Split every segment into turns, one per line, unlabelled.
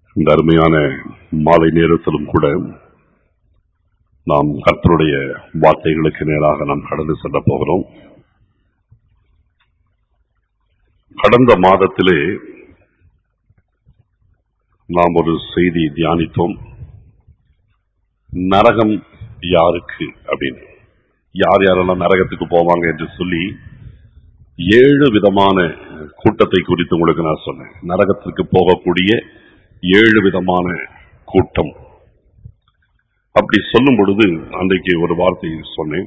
இந்த அருமையான மாலை நேரத்திலும் கூட நாம் கர்த்தருடைய வார்த்தைகளுக்கு நேராக நாம் கடந்து செல்ல போகிறோம் கடந்த மாதத்திலே நாம் ஒரு செய்தி தியானித்தோம் நரகம் யாருக்கு அப்படின்னு யார் யாரெல்லாம் நரகத்துக்கு போவாங்க என்று சொல்லி ஏழு விதமான கூட்டத்தை குறித்து உங்களுக்கு நான் சொன்னேன் நரகத்திற்கு போகக்கூடிய ஏழு விதமான கூட்டம் அப்படி சொல்லும் பொழுது அன்றைக்கு ஒரு வார்த்தை சொன்னேன்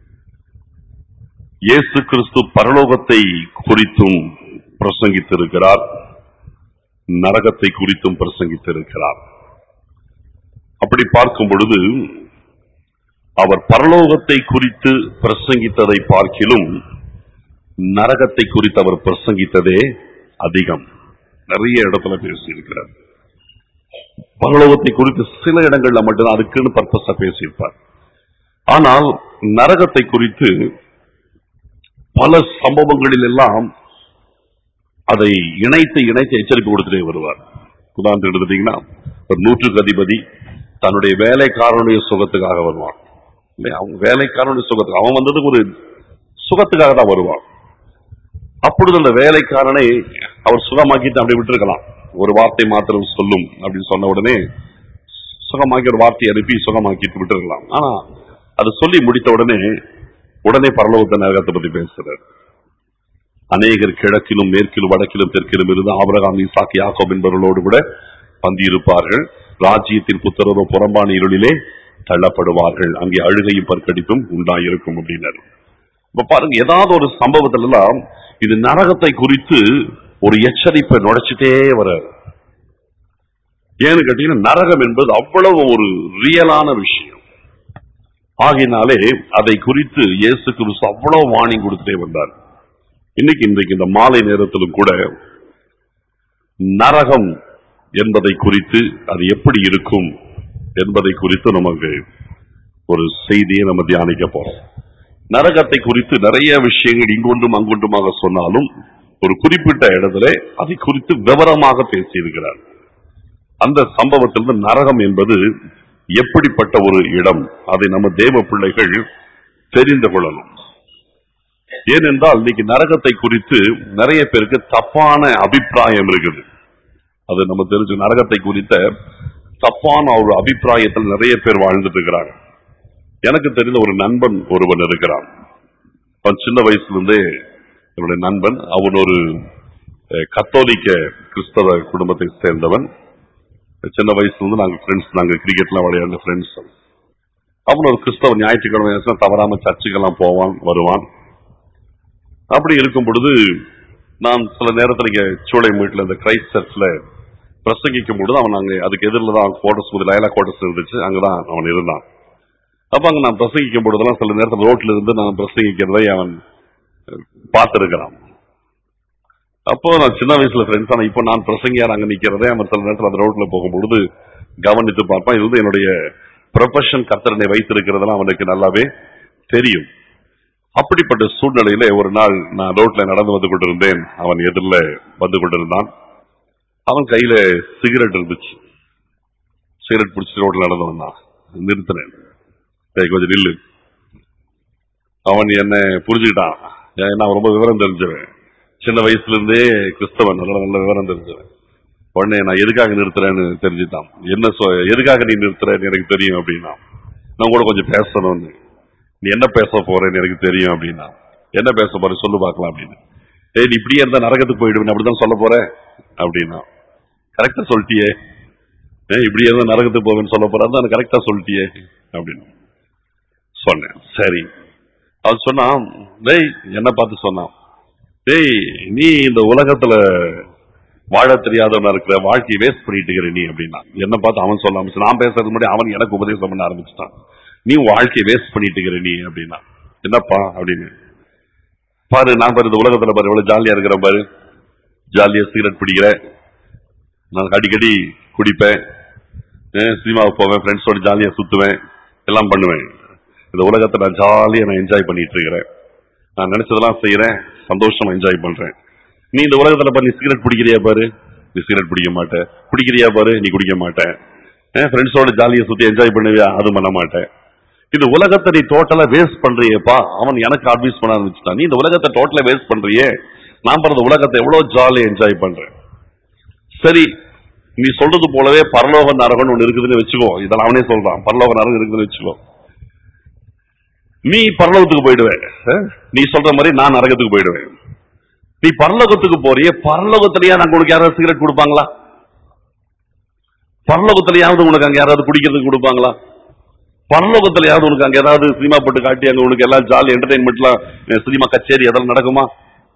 இயேசு கிறிஸ்து பரலோகத்தை குறித்தும் பிரசங்கித்திருக்கிறார் நரகத்தை குறித்தும் பிரசங்கித்திருக்கிறார் அப்படி பார்க்கும் பொழுது அவர் பரலோகத்தை குறித்து பிரசங்கித்ததை பார்க்கிலும் நரகத்தை குறித்து அவர் பிரசங்கித்ததே அதிகம் நிறைய இடத்துல பேசியிருக்கிறார் பரலோகத்தை குறித்து சில இடங்கள்ல மட்டும்தான் அதுக்குன்னு பர்பஸா பேசியிருப்பார் ஆனால் நரகத்தை குறித்து பல சம்பவங்களில் எல்லாம் அதை இணைத்து இணைத்து எச்சரிப்பு கொடுத்துட்டே வருவார் உதாரணத்துக்கு எடுத்துட்டீங்கன்னா ஒரு நூற்றுக்கு அதிபதி தன்னுடைய வேலைக்காரனுடைய சுகத்துக்காக வருவான் இல்லையா அவன் வேலைக்காரனுடைய சுகத்துக்கு அவன் வந்தது ஒரு சுகத்துக்காக தான் வருவான் அப்பொழுது அந்த வேலைக்காரனை அவர் சுகமாக்கிட்டு அப்படி விட்டுருக்கலாம் ஒரு வார்த்தை மாத்திரம் சொல்லும் அப்படின்னு சொன்ன உடனே சுகமாக்கி ஒரு வார்த்தையை அனுப்பி சுகமாக்கிட்டு விட்டுருக்கலாம் ஆனா அது சொல்லி முடித்த உடனே உடனே பரலோகத்தை நரகத்தை பத்தி பேசுறார் அநேகர் கிழக்கிலும் மேற்கிலும் வடக்கிலும் தெற்கிலும் இருந்து ஆபரகாம் ஈசாக் யாக்கோப் என்பவர்களோடு கூட பந்தியிருப்பார்கள் ராஜ்யத்தின் புத்தரோ புறம்பான இருளிலே தள்ளப்படுவார்கள் அங்கே அழுகையும் பற்கடிப்பும் உண்டாயிருக்கும் அப்படின்னாரு இப்ப பாருங்க ஏதாவது ஒரு சம்பவத்துல எல்லாம் இது நரகத்தை குறித்து ஒரு எச்சரிப்பை நுழைச்சிட்டே வர்றாரு ஏன்னு கேட்டீங்கன்னா நரகம் என்பது அவ்வளவு ஒரு ரியலான விஷயம் ஆகினாலே அதை குறித்து இயேசு கிறிஸ்து அவ்வளவு வார்னிங் கொடுத்துட்டே வந்தார் இன்னைக்கு இன்றைக்கு இந்த மாலை நேரத்திலும் கூட நரகம் என்பதை குறித்து அது எப்படி இருக்கும் என்பதை குறித்து நமக்கு ஒரு செய்தியை நம்ம தியானிக்க போறோம் நரகத்தை குறித்து நிறைய விஷயங்கள் இங்கொன்றும் அங்கொன்றுமாக சொன்னாலும் ஒரு குறிப்பிட்ட இடத்துல அதை குறித்து விவரமாக பேசியிருக்கிறார் அந்த சம்பவத்திலிருந்து நரகம் என்பது எப்படிப்பட்ட ஒரு இடம் அதை நம்ம தேவ பிள்ளைகள் தெரிந்து கொள்ளணும் ஏனென்றால் இன்னைக்கு நரகத்தை குறித்து நிறைய பேருக்கு தப்பான அபிப்பிராயம் இருக்குது அது நம்ம தெரிஞ்சு நரகத்தை குறித்த தப்பான ஒரு அபிப்பிராயத்தில் நிறைய பேர் வாழ்ந்துட்டு இருக்கிறாங்க எனக்கு தெரிந்த ஒரு நண்பன் ஒருவன் இருக்கிறான் அவன் சின்ன வயசுல இருந்தே என்னுடைய நண்பன் அவன் ஒரு அஹ், கத்தோலிக்க கிறிஸ்தவ குடும்பத்தை சேர்ந்தவன் சின்ன வயசுல இருந்து நாங்க ஃப்ரெண்ட்ஸ் நாங்க கிரிக்கெட்லாம் விளையாடுற ஃப்ரெண்ட்ஸ் அவன் ஒரு கிறிஸ்தவ ஞாயிற்றுக்கிழமை ஆச்சுன்னா தவறாம சர்ச்சுக்கெல்லாம் போவான் வருவான் அப்படி இருக்கும் பொழுது நான் சில நேரத்துல இங்க சூளை வீட்டுல இந்த கிரைஸ்ட் சர்ச்ல பிரசங்கிக்கும் பொழுது அவன் அங்க அதுக்கு எதிரில் தான் கோட்டஸ் ஒரு லயலா கோட்டஸ் இருந்துச்சு அங்கதான் அவன் இருந்தான் அப்ப அங்க நான் பிரசங்கிக்கும் பொழுதெல்லாம் சில நேரத்துல ரோட்ல இருந்து நான் பிரசங்கிக்கிறதை அவன் பார்த்திருக்கிறான் அப்போ நான் சின்ன வயசுல ஃப்ரெண்ட்ஸ் ஆனா இப்போ நான் பிரசங்கியார் அங்க நிக்கிறதே அவன் சில நேரத்துல அந்த ரோட்ல போகும்பொழுது கவனித்து பார்ப்பான் இது வந்து என்னுடைய ப்ரொஃபஷன் கத்தரனை வைத்திருக்கிறதெல்லாம் அவனுக்கு நல்லாவே தெரியும் அப்படிப்பட்ட சூழ்நிலையில ஒரு நாள் நான் ரோட்ல நடந்து வந்து கொண்டிருந்தேன் அவன் எதிரில் வந்து கொண்டிருந்தான் அவன் கையில சிகரெட் இருந்துச்சு சிகரெட் பிடிச்சி ரோட்ல நடந்து வந்தான் நிறுத்தினேன் "டேய், கொஞ்சம் நில்லு அவன் என்ன புரிஞ்சுக்கிட்டான் ஏன்னா அவன் ரொம்ப விவரம் தெரிஞ்சவன் சின்ன வயசுல இருந்தே கிறிஸ்தவன் நல்ல நல்ல விவரம் தெரிஞ்சவன் உடனே நான் எதுக்காக நிறுத்துறேன்னு தெரிஞ்சுட்டான் என்ன சொ- எதுக்காக நீ நிறுத்துறேன்னு எனக்கு தெரியும் அப்படின்னா நான் கூட கொஞ்சம் பேசணும்னு நீ என்ன பேச போறேன்னு எனக்கு தெரியும் அப்படின்னா என்ன பேச போற சொல்லு பார்க்கலாம் அப்படின்னு ஏய் நீ இப்படியே இருந்தா நரகத்துக்கு போயிடுவேன் அப்படிதான் சொல்ல போற அப்படின்னா கரெக்டா சொல்லிட்டியே ஏன் இப்படியே இருந்தா நரகத்துக்கு போவேன்னு சொல்ல போறா தான் கரெக்டா சொல்லிட்டியே அப்படின்னு சொன்னேன் சரி அவன் சொன்னான் டேய் என்ன பார்த்து சொன்னான் டேய் நீ இந்த உலகத்துல வாழ தெரியாதவனா இருக்கிற வாழ்க்கையை வேஸ்ட் பண்ணிட்டு இருக்கிற நீ அப்படின்னா என்ன பார்த்து அவன் சொல்ல ஆரம்பிச்சு நான் பேசுறது முன்னாடி அவன் எனக்கு உபதேசம் பண்ண ஆரம்பிச்சுட்டான் நீ வாழ்க்கையை வேஸ்ட் பண்ணிட்டு இருக்கிற நீ அப்படின்னா என்னப்பா அப்படின்னு பாரு நான் பாரு இந்த உலகத்துல பாரு எவ்வளவு ஜாலியா இருக்கிறேன் பாரு ஜாலியா சிகரெட் பிடிக்கிறேன் நான் அடிக்கடி குடிப்பேன் அஹ் சினிமாவுக்கு போவேன் ஃப்ரெண்ட்ஸோட ஜாலியா சுத்துவேன் எல்லாம் பண்ணுவேன் இந்த உலகத்தை நான் ஜாலியா நான் என்ஜாய் பண்ணிட்டு இருக்கிறேன் நான் நினைச்சதெல்லாம் செய்யறேன் சந்தோஷமா என்ஜாய் பண்றேன் நீ இந்த உலகத்துல பண்ணி சிகரெட் பிடிக்கிறியா பாரு நீ சிகரெட் பிடிக்க மாட்டேன் குடிக்கிறியா பாரு நீ குடிக்க மாட்டேன் ஃப்ரெண்ட்ஸோட ஜாலியை சுத்தி என்ஜாய் பண்ணுவியா அது பண்ண மாட்டேன் இந்த உலகத்தை நீ டோட்டலா வேஸ்ட் பண்றியேப்பா அவன் எனக்கு அட்வைஸ் பண்ண ஆரம்பிச்சுட்டான் நீ இந்த உலகத்தை டோட்டலா வேஸ்ட் பண்றியே நான் பிறந்த உலகத்தை எவ்வளவு ஜாலியா என்ஜாய் பண்றேன் சரி நீ சொல்றது போலவே பரலோக நரகம்னு ஒண்ணு இருக்குதுன்னு வச்சுக்கோ இதெல்லாம் அவனே சொல்றான் பரலோக நரகம் இருக்குதுன்னு வச்சுக்கோ நீ பரலோகத்துக்கு போயிடுவேன் அஹ்? நீ சொல்ற மாதிரி நான் நரகத்துக்கு போயிடுவேன் நீ பரலோகத்துக்கு போறியே பரலோகத்திலேயே நாங்க உனக்கு யாராவது சிகரெட் கொடுப்பாங்களா பரலோகத்திலேயாவது உனக்கு அங்க யாராவது குடிக்கிறதுக்கு கொடுப்பாங்களா பரலோகத்திலேயாவது உனக்கு அங்க ஏதாவது சினிமா போட்டு காட்டி அங்க உனக்கு எல்லாம் ஜாலி என்டர்டைன்மெண்ட்லாம் சினிமா கச்சேரி அதெல்லாம் நடக்குமா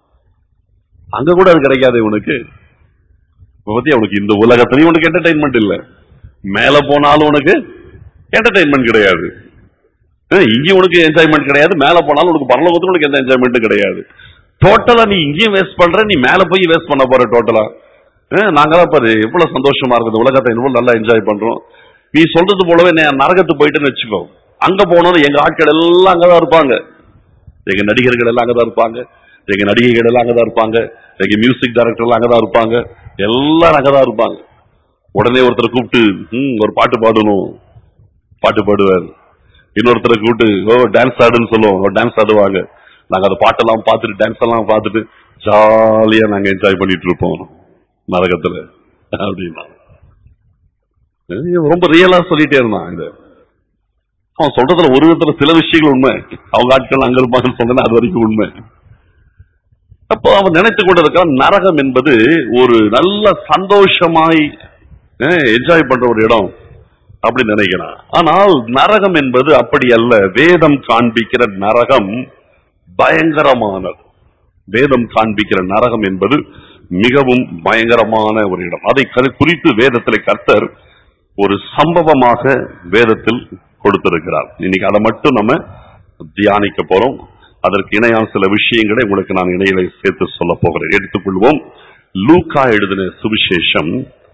அங்க கூட அது கிடைக்காது உனக்கு இப்ப பத்தி உனக்கு இந்த உலகத்திலயும் உனக்கு என்டர்டைன்மெண்ட் இல்ல மேல போனாலும் உனக்கு என்டர்டைன்மெண்ட் கிடையாது அஹ் இங்கேயும் உனக்கு என்ஜாய்மெண்ட் கிடையாது மேல போனாலும் உனக்கு பரலோகத்துல உனக்கு எந்த என்ஜாய்மெண்ட்டும் கிடையாது டோட்டலா நீ இங்கேயும் வேஸ்ட் பண்ற நீ மேல போய் வேஸ்ட் பண்ண போற டோட்டலா நாங்களாம் பாரு எவ்வளவு சந்தோஷமா இருக்குது உலகத்தை எவ்வளவு நல்லா என்ஜாய் பண்றோம் நீ சொல்றது போலவே நான் நரகத்துக்கு போயிட்டேன்னு வச்சுக்கோ அங்க போனோம் எங்க ஆட்கள் எல்லாம் அங்கதான் இருப்பாங்க எங்க நடிகர்கள் எல்லாம் அங்கதான் இருப்பாங்க எங்க நடிகைகள் எல்லாம் அங்கதான் இருப்பாங்க எங்க மியூசிக் டைரக்டர் எல்லாம் அங்கதான் இருப்பாங்க எல்லாரும் அங்கதான் இருப்பாங்க உடனே ஒருத்தரை கூப்பிட்டு "ம், ஒரு பாட்டு பாடணும் பாட்டு பாடுவார் இன்னொருத்தரை கூப்பிட்டு ஓ டான்ஸ் ஆடுன்னு சொல்லுவோம் டான்ஸ் ஆடுவாங்க நாங்க அந்த பாட்டெல்லாம் பார்த்துட்டு டான்ஸ் எல்லாம் பார்த்துட்டு ஜாலியா நாங்க என்ஜாய் பண்ணிட்டு இருப்போம் நரகத்துல அப்படின்னா இது ரொம்ப ரியலா சொல்லிட்டே இருந்தான் இது அவன் சொல்றதுல ஒரு விதத்துல சில விஷயங்கள் உண்மை அவங்க ஆட்கள் அங்க இருப்பாங்கன்னு சொன்னா அது வரைக்கும் உண்மை அப்போ அவன் நினைத்து கொண்டிருக்கான் நரகம் என்பது ஒரு நல்ல சந்தோஷமாய் என்ஜாய் பண்ற ஒரு இடம் அப்படி நினைக்கிறான் ஆனால் நரகம் என்பது அப்படி அல்ல வேதம் காண்பிக்கிற நரகம் பயங்கரமானது வேதம் காண்பிக்கிற நரகம் என்பது மிகவும் பயங்கரமான ஒரு இடம் அதை கரு- குறித்து வேதத்தில் கர்த்தர் ஒரு சம்பவமாக வேதத்தில் கொடுத்திருக்கிறார் இன்னைக்கு அதை மட்டும் நம்ம தியானிக்க போறோம் அதற்கு இணையான சில விஷயங்களை உங்களுக்கு நான் இணையில சேர்த்து சொல்ல போகிறேன் எடுத்துக்கொள்வோம் லூக்கா எழுதின சுவிசேஷம்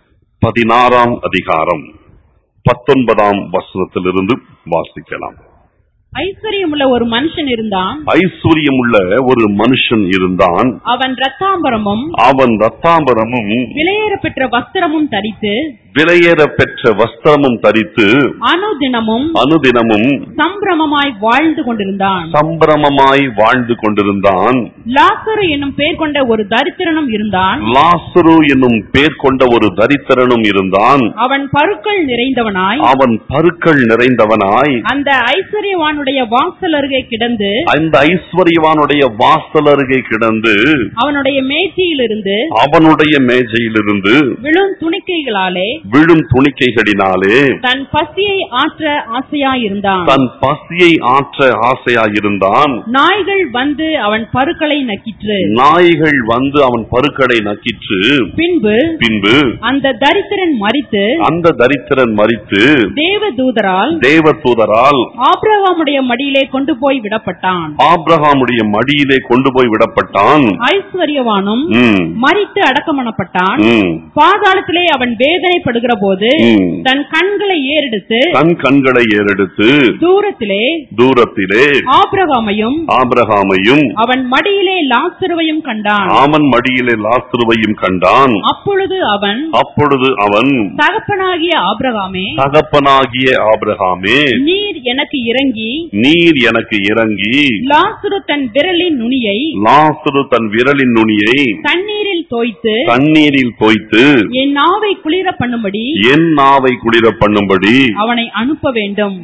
பதினாறாம் அதிகாரம் பத்தொன்பதாம் வசனத்திலிருந்து வாசிக்கலாம்
ஐஸ்வர்யமுள்ள ஒரு மனுஷன் இருந்தான்
ஐஸ்வர்யம் உள்ள ஒரு மனுஷன் இருந்தான்
அவன் ரத்தாம்பரமும்
அவன் ரத்தாம்பரமும்
விலையேற பெற்ற வஸ்திரமும் தரித்து
விலையேற பெற்ற வஸ்திரமும் தரித்து
அனுதினமும்
அனுதினமும்
சம்பிரமமாய் வாழ்ந்து கொண்டிருந்தான்
சம்பிரமமாய் வாழ்ந்து கொண்டிருந்தான்
லாசரு என்னும் பேர் கொண்ட ஒரு தரித்திரனும் இருந்தான்
லாசரு என்னும் பேர் கொண்ட ஒரு தரித்திரனும் இருந்தான்
அவன் பருக்கள் நிறைந்தவனாய்
அவன் பருக்கள் நிறைந்தவனாய்
அந்த ஐஸ்வர்யவானுடைய வாசல் அருகே கிடந்து
அந்த ஐஸ்வர்யவானுடைய வாசல் அருகே கிடந்து
அவனுடைய மேய்ச்சியிலிருந்து
அவனுடைய மேஜையிலிருந்து
விழும் துணிக்கைகளாலே
விழும் துணிக்கைகளினாலே
தன் பசியை ஆற்ற ஆசையாயிருந்தான்
தன் பசியை ஆற்ற ஆசையாயிருந்தான்
நாய்கள் வந்து அவன் பருக்களை நக்கிற்று
நாய்கள் வந்து அவன் பருக்களை நக்கிற்று
பின்பு
பின்பு
அந்த தரித்திரன் மரித்து
அந்த தரித்திரன் மரித்து
தேவதூதரால்
தேவதூதரால்
ஆபிரகாமுடைய மடியிலே கொண்டு போய் விடப்பட்டான்
ஆபிரகாமுடைய மடியிலே கொண்டு போய் விடப்பட்டான்
ஐஸ்வர்யவானும்
ம்,
மரித்து அடக்கமணப்பட்டான்
ம்,
பாதாளத்திலே அவன் வேதனைப்படுகிற போது
ம்.
தன் கண்களை ஏறெடுத்து
தன் கண்களை ஏறெடுத்து
தூரத்திலே
தூரத்திலே
ஆபிரகாமையும்
ஆபிரகாமையும்
அவன் மடியிலே லாசருவையும் கண்டான்
ஆமன் மடியிலே லாஸ்துருவையும் கண்டான்
அப்பொழுது அவன்
அப்பொழுது அவன்
தகப்பனாகிய ஆபிரகாமே
தகப்பனாகிய ஆபிரகாமே
நீர் எனக்கு இறங்கி
நீர் எனக்கு இறங்கி
லாசுரு தன் விரலின் நுனியை
லாசுரு தன் விரலின் நுனியை
தண்ணீரில் தோய்த்து
தண்ணீரில் தோய்த்து
என் நாவை குளிர பண்ணும்படி
என் நாவை குளிர பண்ணும்படி
அவனை அனுப்ப வேண்டும்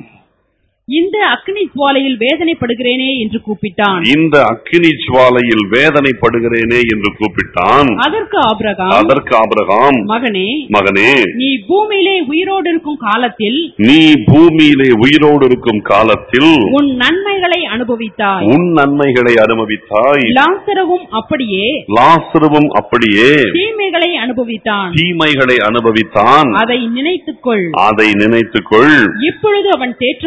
இந்த அக்னி சுவாலையில் வேதனைப்படுகிறேனே என்று கூப்பிட்டான்
இந்த அக்கினி ஜுவாலையில் வேதனைப்படுகிறேனே என்று கூப்பிட்டான்
அதற்கு ஆபிரகாம்
அதற்கு ஆபிரகாம்
மகனே
மகனே
நீ பூமியிலே உயிரோடு இருக்கும் காலத்தில்
நீ பூமியிலே உயிரோடு இருக்கும் காலத்தில்
உன் நன்மைகளை அனுபவித்தாய்
உன் நன்மைகளை அனுபவித்தாய்
லாசரவும் அப்படியே
லாசருவும் அப்படியே
தீமைகளை அனுபவித்தான்
தீமைகளை அனுபவித்தான்
அதை நினைத்துக்கொள்
அதை நினைத்துக்கொள்
இப்பொழுது அவன் தேற்றப்படுகிறான்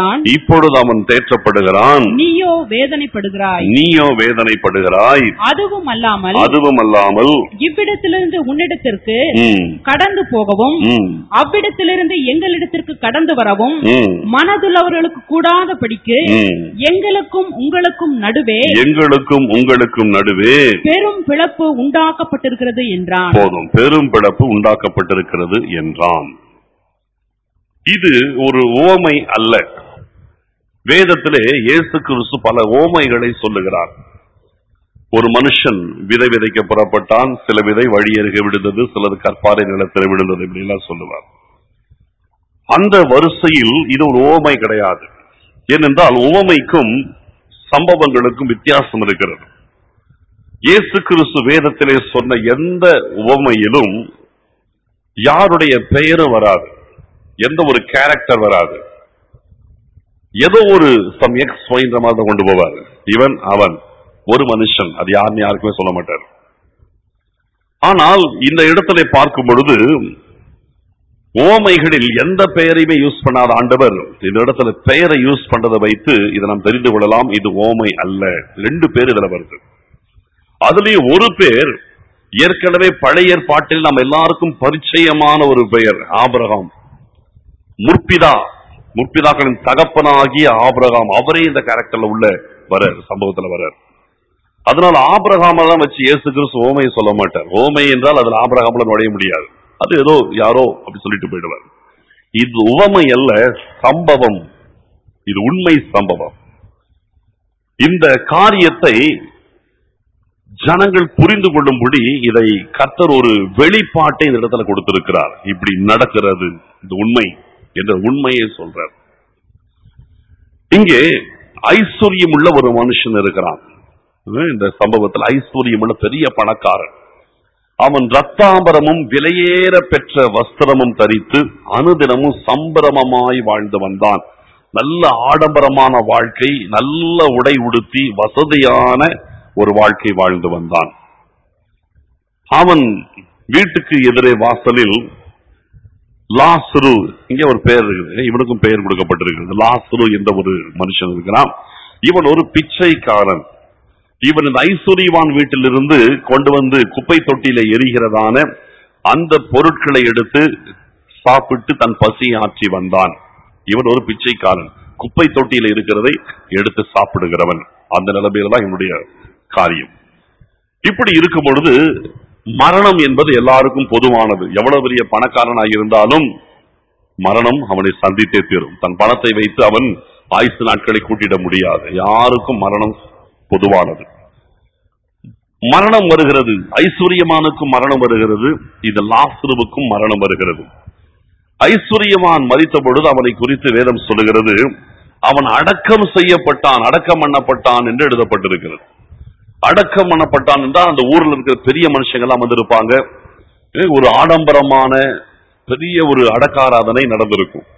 தேற்றப்படுகிறான்
இப்பொழுது அவன் தேற்றப்படுகிறான்
நீயோ வேதனைப்படுகிறாய்
நீயோ வேதனைப்படுகிறாய்
அதுவும் அல்லாமல்
அதுவும் அல்லாமல்
இவ்விடத்திலிருந்து உன்னிடத்திற்கு
ம்,
கடந்து போகவும்
ம்,
அவ்விடத்திலிருந்து எங்களிடத்திற்கு கடந்து வரவும்
ம்,
மனதுள்ளவர்களுக்கு கூடாதபடிக்கு
ம்.
எங்களுக்கும் உங்களுக்கும் நடுவே
எங்களுக்கும் உங்களுக்கும் நடுவே
பெரும் பிளப்பு உண்டாக்கப்பட்டிருக்கிறது என்றான்
போதும் பெரும் பிளப்பு உண்டாக்கப்பட்டிருக்கிறது என்றான் இது ஒரு ஓமை அல்ல வேதத்திலே இயேசு கிறிஸ்து பல ஓமைகளை சொல்லுகிறார் ஒரு மனுஷன் விதை விதைக்க புறப்பட்டான் சில விதை வழியருகே விழுந்தது சிலது கற்பாறை நிலத்தில் விழுந்தது இப்படி எல்லாம் சொல்லுவார் அந்த வரிசையில் இது ஒரு ஓமை கிடையாது ஏனென்றால் உவமைக்கும் சம்பவங்களுக்கும் வித்தியாசம் இருக்கிறது இயேசு கிறிஸ்து வேதத்திலே சொன்ன எந்த உவமையிலும் யாருடைய பெயரும் வராது எந்த ஒரு கேரக்டர் வராது ஏதோ ஒரு சம் எக்ஸ் என்ற மாதிரி தான் கொண்டு போவார் இவன் அவன் ஒரு மனுஷன் அது யாருன்னு யாருக்குமே சொல்ல மாட்டார் ஆனால் இந்த இடத்துல பார்க்கும் பொழுது ஓமைகளில் எந்த பெயரையுமே யூஸ் பண்ணாத ஆண்டவர் இந்த இடத்துல பெயரை யூஸ் பண்றதை வைத்து இதை நாம் தெரிந்து கொள்ளலாம் இது ஓமை அல்ல ரெண்டு பேர் இதுல வருது அதுலயும் ஒரு பேர் ஏற்கனவே பழைய ஏற்பாட்டில் நம்ம எல்லாருக்கும் பரிச்சயமான ஒரு பெயர் ஆபிரகாம் முற்பிதா முற்பிதாக்களின் தகப்பனாகிய ஆபிரகாம் அவரே இந்த கேரக்டர்ல உள்ள வரார் சம்பவத்துல வரார் அதனால ஆபிரகாம தான் வச்சு இயேசு கிறிஸ்து ஓமையை சொல்ல மாட்டார் ஓமை என்றால் அதுல ஆபிரகாம்ல நுழைய முடியாது அது ஏதோ யாரோ அப்படி சொல்லிட்டு போயிடுவார் இது உவமை அல்ல சம்பவம் இது உண்மை சம்பவம் இந்த காரியத்தை ஜனங்கள் புரிந்து கொள்ளும்படி இதை கர்த்தர் ஒரு வெளிப்பாட்டை இந்த இடத்துல கொடுத்திருக்கிறார் இப்படி நடக்கிறது இந்த உண்மை என்ற உண்மையை சொல்றார் இங்கே ஐஸ்வர்யம் உள்ள ஒரு மனுஷன் இருக்கிறான் ஹம், இந்த சம்பவத்தில் ஐஸ்வர்யம் உள்ள பெரிய பணக்காரன் அவன் ரத்தாம்பரமும் விலையேற பெற்ற வஸ்திரமும் தரித்து அனுதினமும் சம்பரமமாய் வாழ்ந்து வந்தான் நல்ல ஆடம்பரமான வாழ்க்கை நல்ல உடை உடுத்தி வசதியான ஒரு வாழ்க்கை வாழ்ந்து வந்தான் அவன் வீட்டுக்கு எதிரே வாசலில் லாசுரு இங்க ஒரு பெயர் இருக்குது இவனுக்கும் பெயர் கொடுக்கப்பட்டிருக்கிறது லாசுரு என்ற ஒரு மனுஷன் இருக்கிறான் இவன் ஒரு பிச்சைக்காரன் இவன் இந்த ஐஸ்வர்யவான் வீட்டிலிருந்து கொண்டு வந்து குப்பை தொட்டியில எரிகிறதான அந்த பொருட்களை எடுத்து சாப்பிட்டு தன் பசி ஆற்றி வந்தான் இவன் ஒரு பிச்சைக்காரன் குப்பை தொட்டியில இருக்கிறதை எடுத்து சாப்பிடுகிறவன் அந்த நிலைமையில தான் இவனுடைய காரியம் இப்படி இருக்கும் பொழுது மரணம் என்பது எல்லாருக்கும் பொதுவானது எவ்வளவு பெரிய பணக்காரனாக இருந்தாலும் மரணம் அவனை சந்தித்தே தீரும் தன் பணத்தை வைத்து அவன் ஆயுசு நாட்களை கூட்டிட முடியாது யாருக்கும் மரணம் பொதுவானது மரணம் வருகிறது ஐஸ்வர்யமானுக்கும் மரணம் வருகிறது இது லாஸ்ருவுக்கும் மரணம் வருகிறது ஐஸ்வர்யமான் மறித்த பொழுது அவனை குறித்து வேதம் சொல்லுகிறது அவன் அடக்கம் செய்யப்பட்டான் அடக்கம் பண்ணப்பட்டான் என்று எழுதப்பட்டிருக்கிறது அடக்கம் பண்ணப்பட்டான் என்றால் அந்த ஊர்ல இருக்கிற பெரிய மனுஷங்க எல்லாம் வந்திருப்பாங்க ஏ, ஒரு ஆடம்பரமான பெரிய ஒரு அடக்காராதனை நடந்திருக்கும்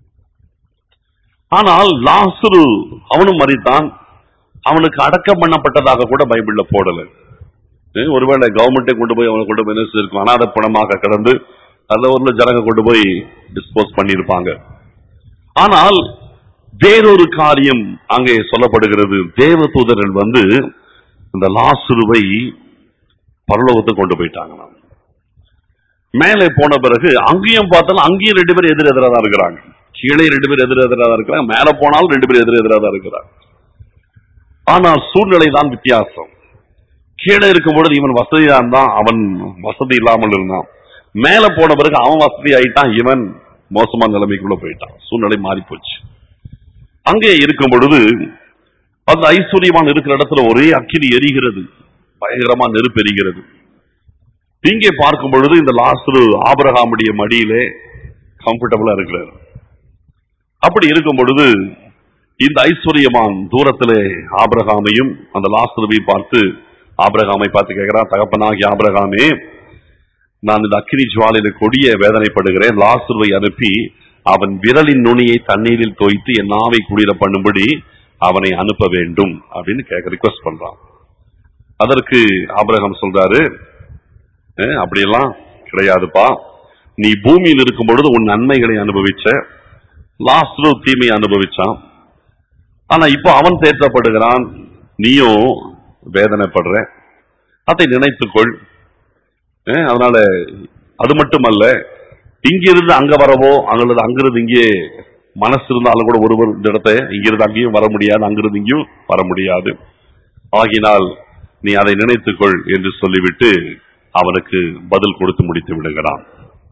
ஆனால் லாசுரு அவனும் மறித்தான் அவனுக்கு அடக்கம் பண்ணப்பட்டதாக கூட பைபிள்ல போடல ஏ, ஒருவேளை கவர்மெண்டே கொண்டு போய் அவனை கொண்டு போய் என்ன செஞ்சிருக்கும் அனாத பணமாக கடந்து அந்த ஊர்ல ஜனங்க கொண்டு போய் டிஸ்போஸ் பண்ணியிருப்பாங்க ஆனால் வேறொரு காரியம் அங்கே சொல்லப்படுகிறது தேவதூதர்கள் வந்து இந்த லாசுருவை பரலோகத்துக்கு கொண்டு போயிட்டாங்க மேலே போன பிறகு அங்கேயும் பார்த்தாலும் அங்கேயும் ரெண்டு பேர் எதிர் எதிராக தான் இருக்கிறாங்க கீழே ரெண்டு பேர் எதிர் எதிராக தான் இருக்கிறாங்க மேலே போனாலும் ரெண்டு பேர் எதிர் எதிராக தான் இருக்கிறாங்க ஆனால் சூழ்நிலை தான் வித்தியாசம் கீழே இருக்கும் பொழுது இவன் வசதியா இருந்தான் அவன் வசதி இல்லாமல் இருந்தான் மேல போன பிறகு அவன் வசதி ஆயிட்டான் இவன் மோசமான நிலைமைக்குள்ள போயிட்டான் சூழ்நிலை மாறி போச்சு அங்கே இருக்கும் பொழுது அந்த ஐஸ்வர்யமான இருக்கிற இடத்துல ஒரே அக்கினி எரிகிறது பயங்கரமா நெருப்பு எரிகிறது இங்கே பார்க்கும் பொழுது இந்த லாஸ்ரு ஆபிரகாமுடைய மடியிலே கம்ஃபர்டபுளா இருக்கிறார் அப்படி இருக்கும் பொழுது இந்த ஐஸ்வர்யமான் தூரத்திலே ஆபிரகாமையும் அந்த லாஸ்ருவையும் பார்த்து ஆபிரகாமை பார்த்து கேட்கிறான் தகப்பனாகி ஆபிரகாமே நான் இந்த அக்கினி ஜுவாலையில கொடிய வேதனைப்படுகிறேன் லாசுருவை அனுப்பி அவன் விரலின் நுனியை தண்ணீரில் தோய்த்து என் நாவை குளிர பண்ணும்படி அவனை அனுப்ப வேண்டும் அப்படின்னு கேட்க ரிக்வஸ்ட் பண்றான் அதற்கு ஆபிரகாம் சொல்றாரு "அஹ், அப்படியெல்லாம் கிடையாதுப்பா நீ பூமியில் இருக்கும் பொழுது உன் நன்மைகளை அனுபவிச்ச லாஸ்ரு தீமையை அனுபவிச்சான் ஆனா இப்போ அவன் தேற்றப்படுகிறான் நீயும் வேதனைப்படுற அதை நினைத்துக்கொள் அஹ் அதனால அது மட்டுமல்ல இங்கிருந்து அங்க வரவோ அல்லது அங்கிருந்து இங்கே மனசு இருந்தாலும் கூட ஒருவர் இந்த இடத்தை இங்கிருந்து அங்கேயும் வர முடியாது அங்கிருந்து இங்கேயும் வர முடியாது ஆகினால் நீ அதை நினைத்துக்கொள் என்று சொல்லிவிட்டு அவனுக்கு பதில் கொடுத்து முடித்து விடுகிறான்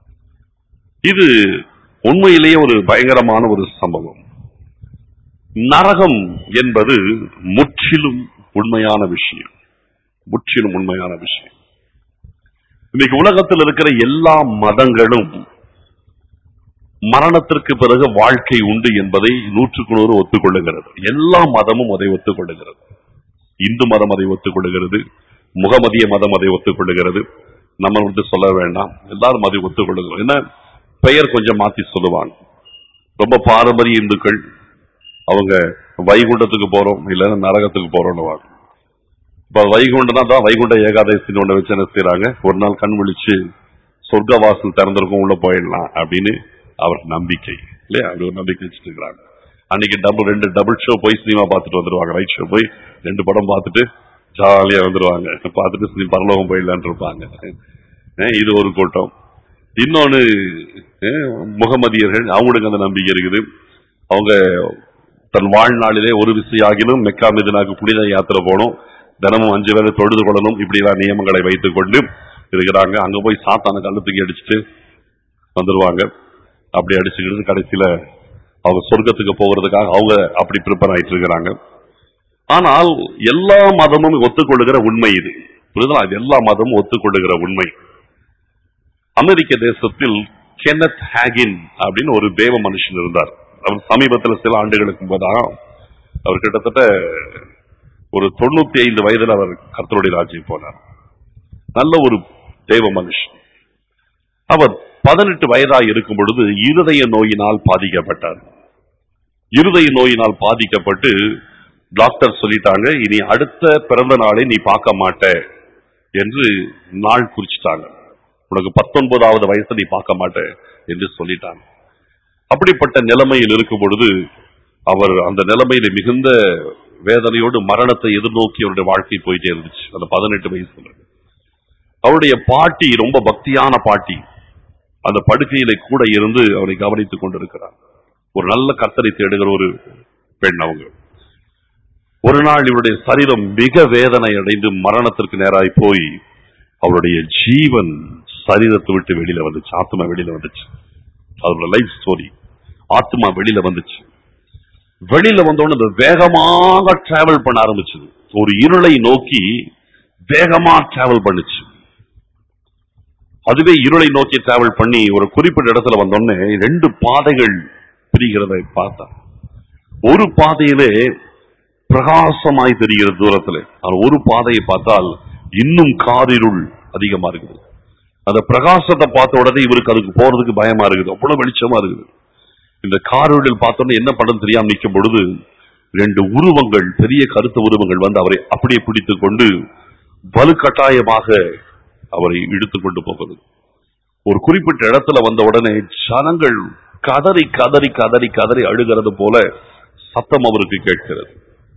இது உண்மையிலேயே ஒரு பயங்கரமான ஒரு சம்பவம் நரகம் என்பது முற்றிலும் உண்மையான விஷயம் முற்றிலும் உண்மையான விஷயம் இன்னைக்கு உலகத்தில் இருக்கிற எல்லா மதங்களும் மரணத்திற்கு பிறகு வாழ்க்கை உண்டு என்பதை நூற்றுக்கு நூறு ஒத்துக்கொள்ளுகிறது எல்லா மதமும் அதை ஒத்துக்கொள்ளுகிறது இந்து மதம் அதை ஒத்துக்கொள்ளுகிறது முகமதிய மதம் அதை ஒத்துக்கொள்ளுகிறது நம்ம வந்து சொல்ல வேண்டாம் எல்லாரும் அதை ஒத்துக்கொள்ளுகிறோம் என்ன பெயர் கொஞ்சம் மாத்தி சொல்லுவாங்க ரொம்ப பாரம்பரிய இந்துக்கள் அவங்க வைகுண்டத்துக்கு போறோம் இல்லைன்னா நரகத்துக்கு போறோம்னு வாங்க இப்ப வைகுண்டம்னா தான் வைகுண்ட ஏகாதசி ஒண்ணு வச்சு என்ன செய்யறாங்க ஒரு நாள் கண் விழிச்சு சொர்க்க வாசல் திறந்திருக்கும் உள்ள போயிடலாம் அப்படின்னு அவர் நம்பிக்கை இல்லையா அப்படி ஒரு நம்பிக்கை வச்சுட்டு இருக்கிறாங்க அன்னைக்கு டபுள் ரெண்டு டபுள் ஷோ போய் சினிமா பார்த்துட்டு வந்துருவாங்க ரைட் ஷோ போய் ரெண்டு படம் பார்த்துட்டு ஜாலியா வந்துருவாங்க பார்த்துட்டு சினி பரலோகம் போயிடலான் இருப்பாங்க அஹ் இது ஒரு கூட்டம் இன்னொன்னு அஹ் முகமதியர்கள் அவங்களுக்கு அந்த நம்பிக்கை இருக்குது அவங்க தன் வாழ்நாளிலே ஒரு விசையாகிலும் மெக்கா மிதினாக்கு புனித யாத்திரை போகணும் தினமும் அஞ்சு வேளை தொழுது கொள்ளணும் இப்படி எல்லாம் நியமங்களை வைத்துக் கொண்டு இருக்கிறாங்க அங்க போய் சாத்தான கழுத்துக்கு அடிச்சுட்டு வந்துருவாங்க அப்படி அடிச்சுக்கிட்டு கடைசியில அவங்க சொர்க்கத்துக்கு போகிறதுக்காக அவங்க அப்படி ப்ரிப்பேர் ஆயிட்டு இருக்கிறாங்க ஆனால் எல்லா மதமும் ஒத்துக்கொள்ளுகிற உண்மை இது புரியுதா இது எல்லா மதமும் ஒத்துக்கொள்ளுகிற உண்மை அமெரிக்க தேசத்தில் கென்னத் ஹேகின் அப்படின்னு ஒரு தேவ மனுஷன் இருந்தார் அவர் சமீபத்தில் சில ஆண்டுகளுக்கு முன்பதாக அவர் கிட்டத்தட்ட ஒரு தொண்ணூத்தி ஐந்து வயதில் அவர் கர்த்தருடைய ராஜ்யம் போனார் நல்ல ஒரு தேவ மனுஷன் அவர் பதினெட்டு வயதாக இருக்கும் பொழுது இருதய நோயினால் பாதிக்கப்பட்டார் இருதய நோயினால் பாதிக்கப்பட்டு டாக்டர் சொல்லிட்டாங்க இனி அடுத்த பிறந்த நாளை நீ பார்க்க மாட்ட என்று நாள் குறிச்சிட்டாங்க உனக்கு பத்தொன்பதாவது வயசு நீ பார்க்க மாட்ட என்று சொல்லிட்டாங்க அப்படிப்பட்ட நிலைமையில் இருக்கும் பொழுது அவர் அந்த நிலைமையில மிகுந்த வேதனையோடு மரணத்தை எதிர்நோக்கி அவருடைய வாழ்க்கை போயிட்டே இருந்துச்சு அந்த பதினெட்டு வயசுல அவருடைய பாட்டி ரொம்ப பக்தியான பாட்டி அந்த படுக்கையில கூட இருந்து அவரை கவனித்துக் கொண்டிருக்கிறார் ஒரு நல்ல கர்த்தரை தேடுகிற ஒரு பெண் அவங்க ஒரு நாள் இவருடைய சரீரம் மிக வேதனை அடைந்து மரணத்திற்கு நேராய் போய் அவருடைய ஜீவன் சரீரத்தை விட்டு வெளியில வந்துச்சு ஆத்மா வெளியில வந்துச்சு அவரோட லைஃப் ஸ்டோரி ஆத்மா வெளியில வந்துச்சு வெளியில வந்தோடனே அது வேகமாக டிராவல் பண்ண ஆரம்பிச்சது ஒரு இருளை நோக்கி வேகமா டிராவல் பண்ணுச்சு அதுவே இருளை நோக்கி டிராவல் பண்ணி ஒரு குறிப்பிட்ட இடத்துல வந்தோடனே ரெண்டு பாதைகள் பிரிகிறதை பார்த்தா ஒரு பாதையிலே பிரகாசமாய் தெரிகிறது தூரத்துல ஆனால் ஒரு பாதையை பார்த்தால் இன்னும் காரிருள் அதிகமா இருக்குது அந்த பிரகாசத்தை பார்த்த உடனே இவருக்கு அதுக்கு போறதுக்கு பயமா இருக்குது அவ்வளவு வெளிச்சமா இருக்குது இந்த காரிருளில் பார்த்தோன்னே என்ன பண்ண தெரியாம நிற்கும் பொழுது ரெண்டு உருவங்கள் பெரிய கருத்த உருவங்கள் வந்து அவரை அப்படியே பிடித்துக் கொண்டு வலுக்கட்டாயமாக அவரை இழுத்துக் கொண்டு போகிறது ஒரு குறிப்பிட்ட இடத்துல வந்த உடனே ஜனங்கள் கதறி கதறி கதறி கதறி அழுகிறது போல சத்தம் அவருக்கு கேட்கிறது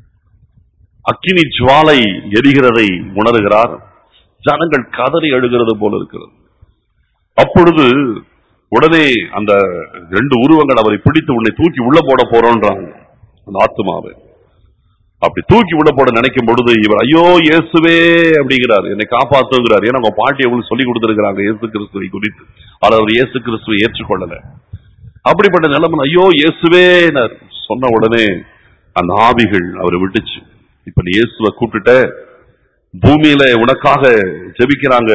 அக்கினி ஜுவாலை எரிகிறதை உணர்கிறார் ஜனங்கள் கதறி அழுகிறது போல இருக்கிறது அப்பொழுது உடனே அந்த ரெண்டு உருவங்கள் அவரை பிடித்து உன்னை தூக்கி உள்ள போட போறோன்றாங்க அந்த ஆத்மாவை அப்படி தூக்கி உள்ள போட நினைக்கும் பொழுது இவர் ஐயோ இயேசுவே அப்படிங்கிறார் என்னை காப்பாத்துங்கிறார் ஏன்னா உங்க பாட்டி எவ்வளவு சொல்லி கொடுத்திருக்கிறாங்க இயேசு கிறிஸ்துவை குறித்து ஆனால் அவர் இயேசு கிறிஸ்துவை ஏற்றுக்கொள்ளல அப்படிப்பட்ட நிலைமை ஐயோ இயேசுவே சொன்ன உடனே அந்த ஆவிகள் அவரை விட்டுச்சு இப்ப நீ இயேசுவை கூப்பிட்டுட்ட பூமியில உனக்காக ஜெபிக்கிறாங்க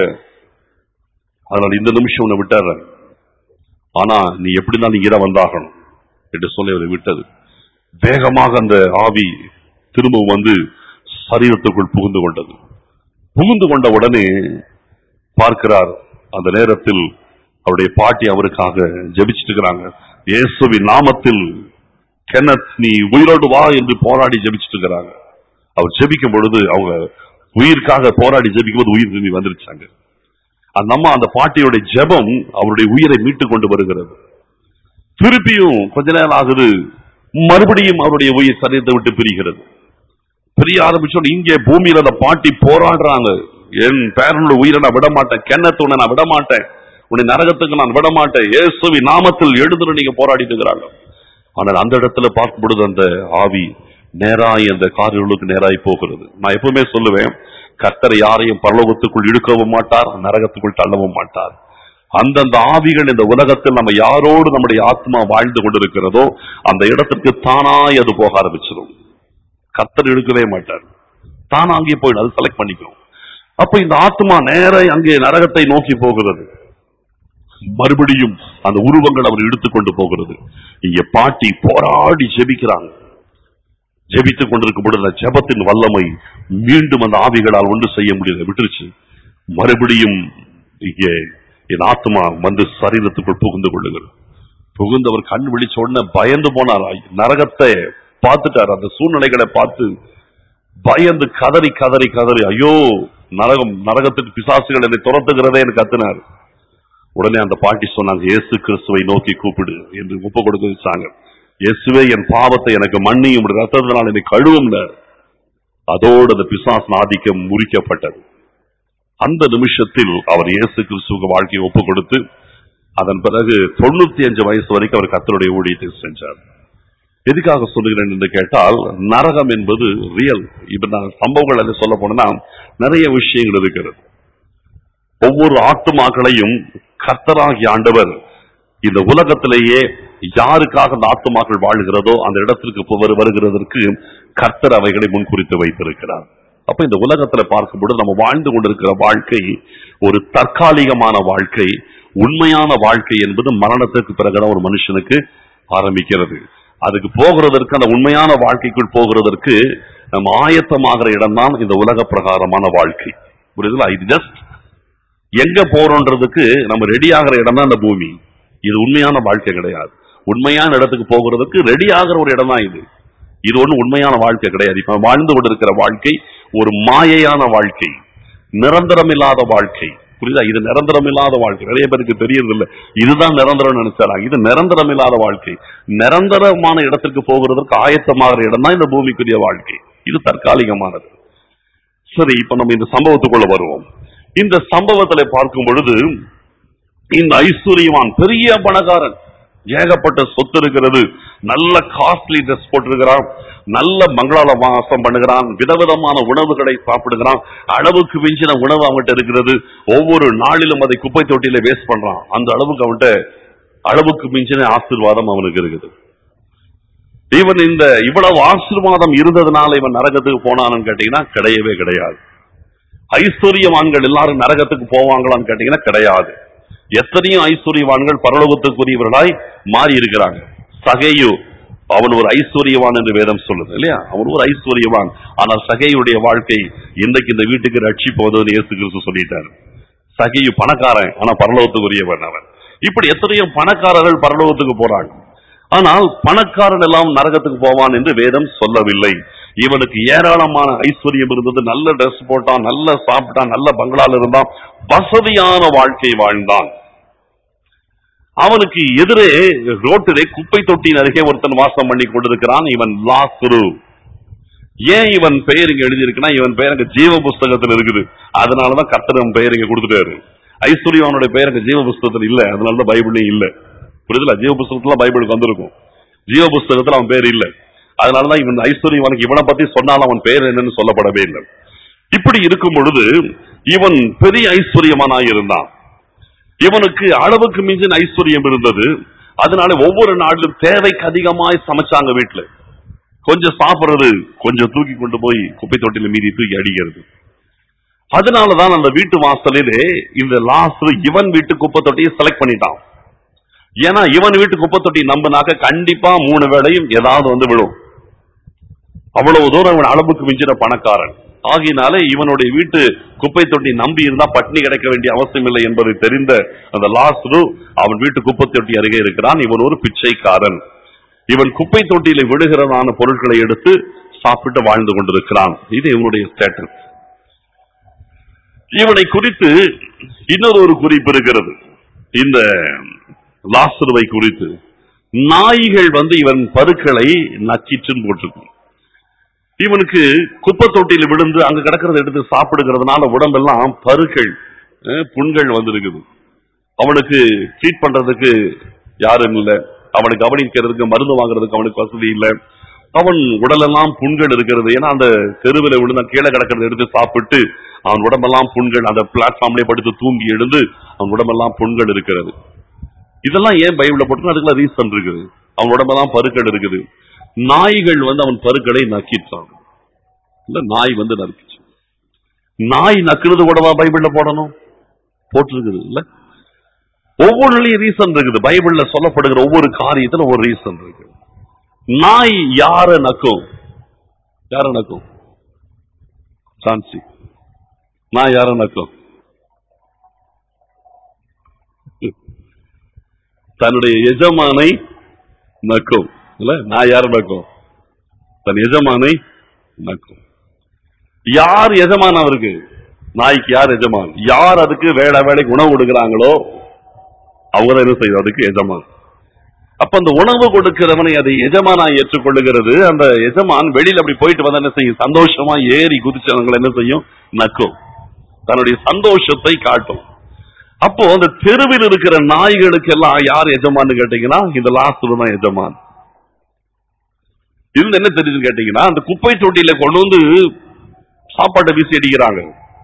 அதனால இந்த நிமிஷம் உன்னை விட்டுறேன் ஆனா நீ எப்படினாலும் நீ இதை வந்தாகணும் என்று சொல்லி அவரை விட்டது வேகமாக அந்த ஆவி திரும்பவும் வந்து சரீரத்துக்குள் புகுந்து கொண்டது புகுந்து கொண்ட உடனே பார்க்கிறார் அந்த நேரத்தில் அவருடைய பாட்டி அவருக்காக ஜெபிச்சிட்டு இருக்கிறாங்க இயேசுவின் நாமத்தில் கென்னத் நீ உயிரோடு வா என்று போராடி ஜெபிச்சிட்டு இருக்கிறாங்க அவர் ஜெபிக்கும் பொழுது அவங்க உயிருக்காக போராடி ஜெபிக்கும் போது உயிர் திரும்பி வந்துருச்சாங்க அந்த அம்மா அந்த பாட்டியுடைய ஜெபம் அவருடைய உயிரை மீட்டு கொண்டு வருகிறது திருப்பியும் கொஞ்ச நேரம் ஆகுது மறுபடியும் அவருடைய உயிர் சரீரத்தை விட்டு பிரிகிறது பிரிய ஆரம்பிச்சோம் இங்கே பூமியில அந்த பாட்டி போராடுறாங்க என் பேரனுடைய உயிரை நான் விட மாட்டேன் கிணத்து நான் விட மாட்டேன் உன்னை நரகத்துக்கு நான் விட மாட்டேன் இயேசுவி நாமத்தில் எழுதுன்னு நீங்க போராடிட்டு இருக்கிறாங்க ஆனால் அந்த இடத்துல பார்க்கும் பொழுது அந்த ஆவி நேராய் அந்த காரியங்களுக்கு நேராய் போகிறது நான் எப்பவுமே சொல்லுவேன் கர்த்தர் யாரையும் பரலோகத்துக்குள் இழுக்கவும் மாட்டார் நரகத்துக்குள் தள்ளவும் மாட்டார் அந்தந்த ஆவிகள் இந்த உலகத்தில் நம்ம யாரோடு நம்முடைய ஆத்மா வாழ்ந்து கொண்டிருக்கிறதோ அந்த இடத்திற்கு தானாய் அது போக ஆரம்பிச்சிடும் கர்த்தர் இழுக்கவே மாட்டார் தானா அங்கே போயிடும் அது செலக்ட் பண்ணிக்கும் அப்ப இந்த ஆத்மா நேர அங்கே நரகத்தை நோக்கி போகிறது மறுபடியும் அந்த உருவங்கள் அவர் இழுத்துக் கொண்டு போகிறது இங்க பாட்டி போராடி ஜெபிக்கிறாங்க ஜெபித்துக் கொண்டிருக்கும் பொழுது அந்த ஜெபத்தின் வல்லமை மீண்டும் அந்த ஆவிகளால் ஒன்று செய்ய முடியல விட்டுருச்சு மறுபடியும் இங்கே என் ஆத்மா வந்து சரீரத்துக்குள் புகுந்து கொள்ளுகிறது புகுந்து அவர் கண் விழிச்ச உடனே பயந்து போனார் நரகத்தை பார்த்துட்டார் அந்த சூழ்நிலைகளை பார்த்து பயந்து கதறி கதறி கதறி ஐயோ நரகம் நரகத்துக்கு பிசாசுகள் என்னை துரத்துகிறதே என்று கத்தினார் உடனே அந்த பாட்டி சொன்னாங்க இயேசு கிறிஸ்துவை நோக்கி கூப்பிடு என்று ஒப்பு கொடுக்க வச்சாங்க இயேசுவே என் பாவத்தை எனக்கு மன்னியும் உம்முடைய ரத்தத்தினால் என்னை கழுவும்ல அதோடு அந்த பிசாசின் ஆதிக்கம் முறிக்கப்பட்டது அந்த நிமிஷத்தில் அவர் இயேசு கிறிஸ்துவுக்கு வாழ்க்கையை ஒப்பு கொடுத்து அதன் பிறகு தொண்ணூத்தி அஞ்சு வயசு வரைக்கும் அவர் கத்தருடைய ஊழியத்தை செஞ்சார் எதுக்காக சொல்லுகிறேன் என்று கேட்டால் நரகம் என்பது ரியல் இப்ப நான் சம்பவங்கள் என்ன சொல்ல போனா நிறைய விஷயங்கள் இருக்கிறது ஒவ்வொரு ஆத்துமாக்களையும் கர்த்தராகிய ஆண்டவர் இந்த உலகத்திலேயே யாருக்காக அந்த ஆத்துமாக்கள் வாழுகிறதோ அந்த இடத்திற்கு போ- வரு- வருகிறதற்கு கர்த்தர் அவைகளை முன்குறித்து வைத்திருக்கிறார் அப்ப இந்த உலகத்துல பார்க்கும்போது நம்ம வாழ்ந்து கொண்டிருக்கிற வாழ்க்கை ஒரு தற்காலிகமான வாழ்க்கை உண்மையான வாழ்க்கை என்பது மரணத்துக்கு பிறகுதான் ஒரு மனுஷனுக்கு ஆரம்பிக்கிறது அதுக்கு போகிறதற்கு அந்த உண்மையான வாழ்க்கைக்குள் போகிறதற்கு நம்ம ஆயத்தமாகிற இடம்தான் இந்த உலக பிரகாரமான வாழ்க்கை புரியுதுங்களா இது ஜஸ்ட் எங்க போறோன்றதுக்கு நம்ம ரெடி ஆகிற இடம் தான் இந்த பூமி இது உண்மையான வாழ்க்கை கிடையாது உண்மையான இடத்துக்கு போகிறதுக்கு ரெடி ஆகிற ஒரு இடம் தான் இது இது ஒண்ணு உண்மையான வாழ்க்கை கிடையாது இப்ப வாழ்ந்து கொண்டிருக்கிற வாழ்க்கை ஒரு மாயையான வாழ்க்கை நிரந்தரம் இல்லாத வாழ்க்கை புரியுதா இது நிரந்தரம் இல்லாத வாழ்க்கை நிறைய பேருக்கு தெரியறது இல்ல இதுதான் நிரந்தரம் நினைச்சாராங்க இது நிரந்தரம் இல்லாத வாழ்க்கை நிரந்தரமான இடத்திற்கு போகிறதற்கு ஆயத்தமாகிற இடம் தான் இந்த பூமிக்குரிய வாழ்க்கை இது தற்காலிகமானது சரி இப்ப நம்ம இந்த சம்பவத்துக்குள்ள வருவோம் இந்த சம்பவத்துல பார்க்கும் பொழுது இந்த ஐஸ்வர்யவான் பெரிய பணக்காரன் ஏகப்பட்ட சொத்து இருக்கிறது நல்ல காஸ்ட்லி ட்ரெஸ் போட்டிருக்கிறான் நல்ல மங்களால வாசம் பண்ணுகிறான் விதவிதமான உணவுகளை சாப்பிடுகிறான் அளவுக்கு மிஞ்சின உணவு அவன்கிட்ட இருக்கிறது ஒவ்வொரு நாளிலும் அதை குப்பை தொட்டியில வேஸ்ட் பண்றான் அந்த அளவுக்கு அவன்கிட்ட அளவுக்கு மிஞ்சின ஆசீர்வாதம் அவனுக்கு இருக்குது இவன் இந்த இவ்வளவு ஆசீர்வாதம் இருந்ததுனால இவன் நரகத்துக்கு போனான்னு கேட்டீங்கன்னா கிடையவே கிடையாது ஐஸ்வர்யவான்கள் எல்லாரும் நரகத்துக்கு போவாங்களான்னு கேட்டீங்கன்னா கிடையாது எத்தனையோ ஐஸ்வர்யவான்கள் பரலோகத்துக்குரியவர்களாய் மாறி இருக்கிறாங்க சகையு அவன் ஒரு ஐஸ்வர்யவான் என்று வேதம் சொல்லுது இல்லையா அவன் ஒரு ஐஸ்வர்யவான் ஆனால் சகையுடைய வாழ்க்கை இன்றைக்கு இந்த வீட்டுக்கு ரட்சி போதுன்னு இயேசு கிறிஸ்து சொல்லிட்டாரு சகையு பணக்காரன் ஆனா பரலோகத்துக்குரியவன் அவன் இப்படி எத்தனையோ பணக்காரர்கள் பரலோகத்துக்கு போறாங்க ஆனால் பணக்காரன் எல்லாம் நரகத்துக்கு போவான் என்று வேதம் சொல்லவில்லை இவனுக்கு ஏராளமான ஐஸ்வர்யம் இருந்தது நல்ல ட்ரெஸ் போட்டான் நல்ல சாப்பிட்டான் நல்ல பங்களால இருந்தான் வசதியான வாழ்க்கை வாழ்ந்தான் அவனுக்கு எதிரே ரோட்டிலே குப்பை தொட்டியின் அருகே ஒருத்தன் வாசம் பண்ணி கொண்டிருக்கிறான் இவன் லாசுரு ஏன் இவன் பெயர் இங்க எழுதியிருக்குன்னா இவன் பெயர் அங்க ஜீவ புஸ்தகத்தில் இருக்குது அதனாலதான் கர்த்தர் அவன் பெயர் இங்க கொடுத்துட்டாரு ஐஸ்வர்யவானுடைய பெயர் அங்க ஜீவ புஸ்தகத்தில் இல்ல அதனாலதான் பைபிள்லயும் இல்ல புரியுதுல ஜீவ புஸ்தகத்துல பைபிளுக்கு வந்திருக்கும் ஜீவ புஸ்தகத்துல அவன் பேர் இல்ல அதனாலதான் இவன் ஐஸ்வர்யவானுக்கு இவனை பத்தி சொன்னாலும் அவன் பெயர் என்னன்னு சொல்லப்படவே இல்லை இப்படி இருக்கும் பொழுது இவன் பெரிய ஐஸ்வர்யமானாய் இருந்தான் இவனுக்கு அளவுக்கு மிஞ்சின ஐஸ்வர்யம் இருந்தது அதனால ஒவ்வொரு நாளிலும் தேவைக்கு அதிகமாய் சமைச்சாங்க வீட்டுல கொஞ்சம் சாப்பிடுறது கொஞ்சம் தூக்கி கொண்டு போய் குப்பை தொட்டில மீதி தூக்கி அடிக்கிறது அதனாலதான் அந்த வீட்டு வாசலிலே இந்த லாஸ்ட் இவன் வீட்டு குப்பை தொட்டியை செலக்ட் பண்ணிட்டான் ஏன்னா இவன் வீட்டு குப்பை தொட்டி நம்பினாக்க கண்டிப்பா மூணு வேளையும் ஏதாவது வந்து விழும் அவ்வளவு தூரம் இவன் அளவுக்கு மிஞ்சின பணக்காரன் ஆகினாலே இவனுடைய வீட்டு குப்பை தொட்டி நம்பி இருந்தா பட்னி கிடைக்க வேண்டிய அவசியம் இல்லை என்பதை தெரிந்த அந்த லாஸ்ரு அவன் வீட்டு குப்பை தொட்டி அருகே இருக்கிறான் இவன் ஒரு பிச்சைக்காரன் இவன் குப்பை தொட்டியில விழுகிறதான பொருட்களை எடுத்து சாப்பிட்டு வாழ்ந்து கொண்டிருக்கிறான் இது இவனுடைய ஸ்டேட்டஸ் இவனை குறித்து இன்னொரு ஒரு குறிப்பு இருக்கிறது இந்த லாசருவை குறித்து நாய்கள் வந்து இவன் பருக்களை நக்கிற்றுன்னு போட்டிருக்கு இவனுக்கு குப்பை தொட்டியில விழுந்து அங்க கிடக்கிறத எடுத்து சாப்பிடுகிறதுனால உடம்பெல்லாம் பருக்கள் அஹ், புண்கள் வந்திருக்குது அவனுக்கு ட்ரீட் பண்றதுக்கு யாரும் இல்ல அவனை கவனிக்கிறதுக்கு மருந்து வாங்குறதுக்கு அவனுக்கு வசதி இல்ல அவன் உடலெல்லாம் புண்கள் இருக்கிறது ஏன்னா அந்த தெருவில் விழுந்து அந்த கீழே கிடக்கிறத எடுத்து சாப்பிட்டு அவன் உடம்பெல்லாம் புண்கள் அந்த பிளாட்ஃபார்ம்லயே படுத்து தூங்கி எழுந்து அவன் உடம்பெல்லாம் புண்கள் இருக்கிறது இதெல்லாம் ஏன் பைபிள்ல போட்டு அதுக்கெல்லாம் ரீசன் இருக்குது அவன் உடம்பெல்லாம் பருக்கள் இருக்குது நாய்கள் வந்து அவன் பருக்களை நக்கிட்டான் இல்ல நாய் வந்து நறுக்கிச்சு நாய் நக்குறது கூடவா பைபிள்ல போடணும் போட்டிருக்குது இல்ல ஒவ்வொன்றுலயும் ரீசன் இருக்குது பைபிள்ல சொல்லப்படுகிற ஒவ்வொரு காரியத்துல ஒரு ரீசன் இருக்கு நாய் யார நக்கும் யார நக்கும் சான்சி நான் யார நக்கும் தன்னுடைய எஜமானை நக்கும் இல்ல நான் யார நக்கும் தன் எஜமானை நக்கும் யார் எஜமான் அவருக்கு நாய்க்கு யார் எஜமான் யார் அதுக்கு வேலை வேலைக்கு உணவு கொடுக்கறாங்களோ அவங்க தான் என்ன செய்யும் அதுக்கு எஜமான் அப்ப அந்த உணவு கொடுக்கிறவனை அதை எஜமானா ஏற்றுக்கொள்ளுகிறது அந்த எஜமான் வெளியில அப்படி போயிட்டு வந்தா என்ன செய்யும் சந்தோஷமா ஏறி குதிச்சவங்களை என்ன செய்யும் நக்கும் தன்னுடைய சந்தோஷத்தை காட்டும் அப்போ அந்த தெருவில் இருக்கிற நாய்களுக்கு எல்லாம் யார் எஜமான்னு கேட்டீங்கன்னா இந்த லாஸ்ட் தான் எஜமான் இதுல என்ன தெரியுதுன்னு கேட்டீங்கன்னா அந்த குப்பை தொட்டியில கொண்டு வந்து சாப்பாட்டை வீசி அடிக்கிறாங்க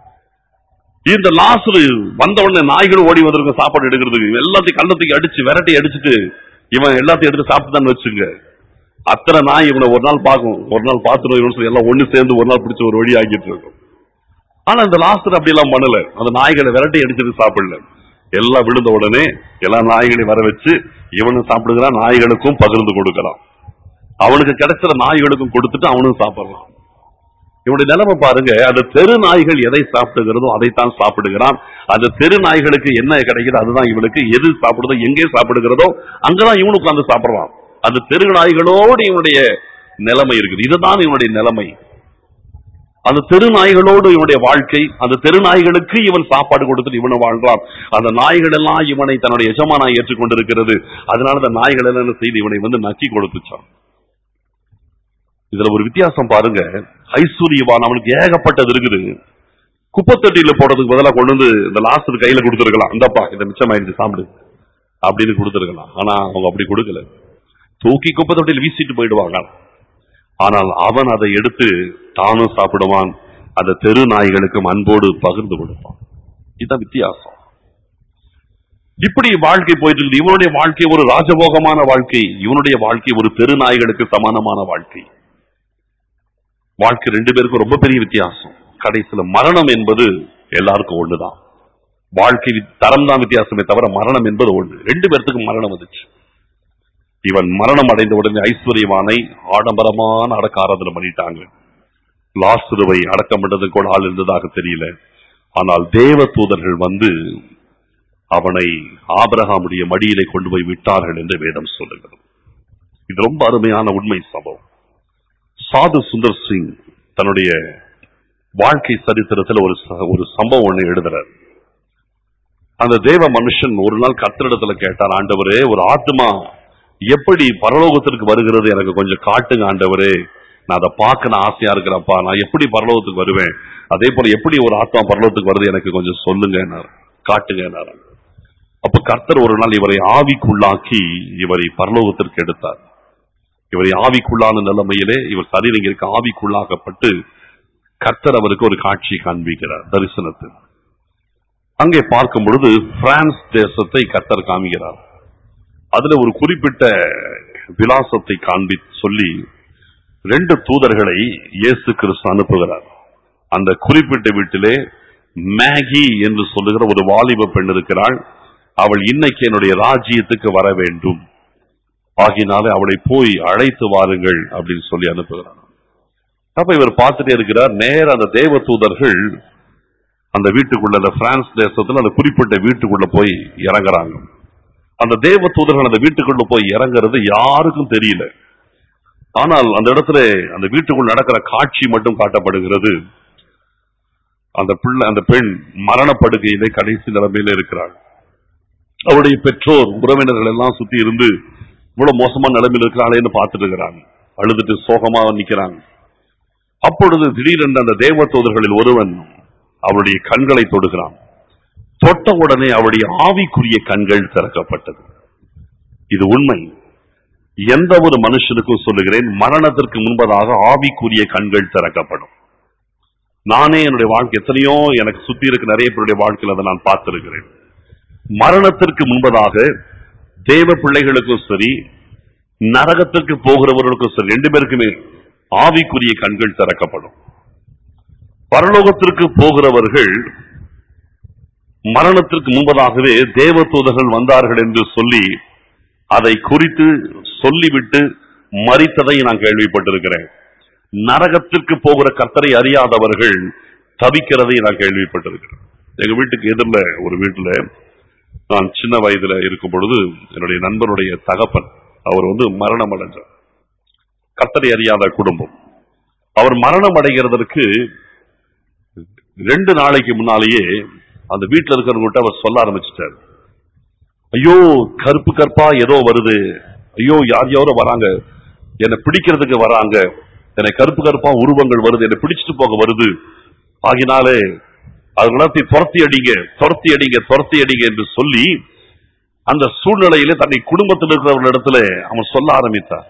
இந்த லாஸ்ட் வந்த உடனே நாய்களும் ஓடி வந்திருக்கும் சாப்பாடு எடுக்கிறதுக்கு எல்லாத்தையும் கண்ணத்துக்கு அடிச்சு விரட்டி அடிச்சுட்டு இவன் எல்லாத்தையும் எடுத்து சாப்பிட்டு வச்சுங்க அத்தனை நாய் இவனை ஒரு நாள் பார்க்கும் ஒரு நாள் பார்த்துடும் இவனு சொல்லி எல்லாம் ஒண்ணு சேர்ந்து ஒரு நாள் பிடிச்ச ஒரு வழி ஆக்கிட்டு இருக்கும் ஆனா இந்த லாஸ்டர் அப்படி எல்லாம் பண்ணல அந்த நாய்களை விரட்டி அடிச்சுட்டு சாப்பிடல எல்லாம் விழுந்த உடனே எல்லா நாய்களையும் வர வச்சு இவனும் சாப்பிடுகிறான் நாய்களுக்கும் பகிர்ந்து கொடுக்கறான் அவனுக்கு கிடைச்சிற நாய்களுக்கும் கொடுத்துட்டு அவனும் சாப்பிடலாம் இவனுடைய நிலைமை பாருங்க அந்த தெரு நாய்கள் எதை சாப்பிடுகிறதோ அதைத்தான் சாப்பிடுகிறான் அந்த தெரு நாய்களுக்கு என்ன கிடைக்குதோ அதுதான் இவனுக்கு எது சாப்பிடுதோ எங்கே சாப்பிடுகிறதோ அங்கதான் இவனு உட்கார்ந்து சாப்பிடுறான் அந்த தெரு நாய்களோடு இவனுடைய நிலைமை இருக்குது இதுதான் இவனுடைய நிலைமை அந்த தெரு நாய்களோடு இவனுடைய வாழ்க்கை அந்த தெரு நாய்களுக்கு இவன் சாப்பாடு கொடுத்துட்டு இவனை வாழ்றான் அந்த நாய்கள் எல்லாம் இவனை தன்னுடைய எஜமானாய் ஏற்றுக்கொண்டிருக்கிறது அதனால அந்த நாய்கள் எல்லாம் என்ன செய்து இவனை வந்து நக்கி கொடுத்துச்சான் இதுல ஒரு வித்தியாசம் பாருங்க ஐஸ்வர்யவான் அவனுக்கு ஏகப்பட்டது இருக்குது குப்பத்தொட்டியில போடுறதுக்கு பதிலா கொண்டு வந்து இந்த லாஸ்ட் கையில கொடுத்துருக்கலாம் இந்தப்பா இதை மிச்சமாயிடுச்சு சாப்பிடு அப்படின்னு கொடுத்துருக்கலாம் ஆனா அவங்க அப்படி கொடுக்கல தூக்கி குப்பை தொட்டியில் வீசிட்டு போயிடுவாங்க ஆனால் அவன் அதை எடுத்து தானும் சாப்பிடுவான் அந்த தெரு நாய்களுக்கும் அன்போடு பகிர்ந்து கொடுப்பான் இதுதான் வித்தியாசம் இப்படி வாழ்க்கை போயிட்டு இருக்குது இவனுடைய வாழ்க்கை ஒரு ராஜபோகமான வாழ்க்கை இவனுடைய வாழ்க்கை ஒரு தெரு நாய்களுக்கு சமானமான வாழ்க்கை வாழ்க்கை ரெண்டு பேருக்கும் ரொம்ப பெரிய வித்தியாசம் கடைசியில மரணம் என்பது எல்லாருக்கும் ஒண்ணுதான் வாழ்க்கை தரம் தான் வித்தியாசமே தவிர மரணம் என்பது ஒண்ணு ரெண்டு பேர்த்துக்கும் மரணம் வந்துச்சு இவன் மரணம் அடைந்த உடனே ஐஸ்வர்யவானை ஆடம்பரமான அடக்க ஆராதனை பண்ணிட்டாங்க லாசுருவை அடக்கம் பண்றதுக்கு கூட ஆள் இருந்ததாக தெரியல ஆனால் தேவ தூதர்கள் வந்து அவனை ஆபிரகாமுடைய மடியிலே கொண்டு போய் விட்டார்கள் என்று வேதம் சொல்லுகிறது இது ரொம்ப அருமையான உண்மை சம்பவம் சாது சுந்தர் சிங் தன்னுடைய வாழ்க்கை சரித்திரத்துல ஒரு ச- ஒரு சம்பவம் ஒண்ணு எழுதுறார் அந்த தேவ மனுஷன் ஒரு நாள் கத்திரிடத்துல கேட்டார் ஆண்டவரே ஒரு ஆத்மா எப்படி பரலோகத்திற்கு வருகிறது எனக்கு கொஞ்சம் காட்டுங்க ஆண்டவரே நான் அதை பார்க்க நான் ஆசையா இருக்கிறப்பா நான் எப்படி பரலோகத்துக்கு வருவேன் அதே போல எப்படி ஒரு ஆத்மா பரலோகத்துக்கு வருது எனக்கு கொஞ்சம் சொல்லுங்க காட்டுங்க அப்ப கர்த்தர் ஒரு நாள் இவரை ஆவிக்குள்ளாக்கி இவரை பரலோகத்திற்கு எடுத்தார் இவரை ஆவிக்குள்ளான நிலைமையிலே இவர் சரீரம் இருக்க ஆவிக்குள்ளாக்கப்பட்டு கர்த்தர் அவருக்கு ஒரு காட்சி காண்பிக்கிறார் தரிசனத்தில் அங்கே பார்க்கும் பொழுது பிரான்ஸ் தேசத்தை கர்த்தர் காமிக்கிறார் அதுல ஒரு குறிப்பிட்ட விலாசத்தை காண்பி சொல்லி ரெண்டு தூதர்களை இயேசு கிறிஸ்து அனுப்புகிறார் அந்த குறிப்பிட்ட வீட்டிலே மேகி என்று சொல்லுகிற ஒரு வாலிப பெண் இருக்கிறாள் அவள் இன்னைக்கு என்னுடைய ராஜ்யத்துக்கு வர வேண்டும் ஆகினாலே அவளை போய் அழைத்து வாருங்கள் அப்படின்னு சொல்லி அனுப்புகிறார் அப்ப இவர் பார்த்துட்டே இருக்கிறார் நேர அந்த தேவ தூதர்கள் அந்த வீட்டுக்குள்ள அந்த பிரான்ஸ் தேசத்துல அந்த குறிப்பிட்ட வீட்டுக்குள்ள போய் இறங்குறாங்க அந்த தேவ தூதர்கள் அந்த வீட்டுக்குள்ள போய் இறங்குறது யாருக்கும் தெரியல ஆனால் அந்த இடத்துல அந்த வீட்டுக்குள் நடக்கிற காட்சி மட்டும் காட்டப்படுகிறது அந்த பிள்ளை அந்த பெண் மரணப்படுகையிலே கடைசி நிலைமையில இருக்கிறாள் அவருடைய பெற்றோர் உறவினர்கள் எல்லாம் சுத்தி இருந்து இவ்வளவு மோசமான நிலைமையில் இருக்கிறாளேன்னு பார்த்துட்டு இருக்கிறாங்க அழுதுட்டு சோகமா நிக்கிறாங்க அப்பொழுது திடீரென்று அந்த தேவதூதர்களில் ஒருவன் அவருடைய கண்களை தொடுகிறான் தொட்ட உடனே அவருடைய ஆவிக்குரிய கண்கள் திறக்கப்பட்டது இது உண்மை எந்த ஒரு மனுஷனுக்கும் சொல்லுகிறேன் மரணத்திற்கு முன்பதாக ஆவிக்குரிய கண்கள் திறக்கப்படும் நானே என்னுடைய வாழ்க்கை எத்தனையோ எனக்கு சுத்தி இருக்க நிறைய பேருடைய வாழ்க்கையில் அதை நான் பார்த்திருக்கிறேன் மரணத்திற்கு முன்பதாக தேவ பிள்ளைகளுக்கும் சரி நரகத்திற்கு போகிறவர்களுக்கும் சரி ரெண்டு பேருக்குமே ஆவிக்குரிய கண்கள் திறக்கப்படும் பரலோகத்திற்கு போகிறவர்கள் மரணத்திற்கு முன்பதாகவே தேவதூதர்கள் வந்தார்கள் என்று சொல்லி அதை குறித்து சொல்லிவிட்டு மறித்ததை நான் கேள்விப்பட்டிருக்கிறேன் நரகத்திற்கு போகிற கர்த்தரை அறியாதவர்கள் தவிக்கிறதை நான் கேள்விப்பட்டிருக்கிறேன் எங்க வீட்டுக்கு எதிரில் ஒரு வீட்டுல நான் சின்ன வயதுல இருக்கும் பொழுது என்னுடைய நண்பனுடைய தகப்பன் அவர் வந்து மரணம் அடைஞ்சார் கர்த்தரை அறியாத குடும்பம் அவர் மரணம் அடைகிறதற்கு ரெண்டு நாளைக்கு முன்னாலேயே அந்த வீட்டுல இருக்கிறவங்ககிட்ட அவர் சொல்ல ஆரம்பிச்சிட்டார் ஐயோ கருப்பு கருப்பா ஏதோ வருது ஐயோ யார் யாரோ வராங்க என்னை பிடிக்கிறதுக்கு வராங்க என்னை கருப்பு கருப்பா உருவங்கள் வருது என்னை பிடிச்சிட்டு போக வருது ஆகினாலே அதெல்லாத்தையும் துரத்தி அடிங்க துரத்தி அடிங்க துரத்தி அடிங்க என்று சொல்லி அந்த சூழ்நிலையில தன்னை குடும்பத்தில் இருக்கிறவர்களிடத்துல அவன் சொல்ல ஆரம்பித்தான்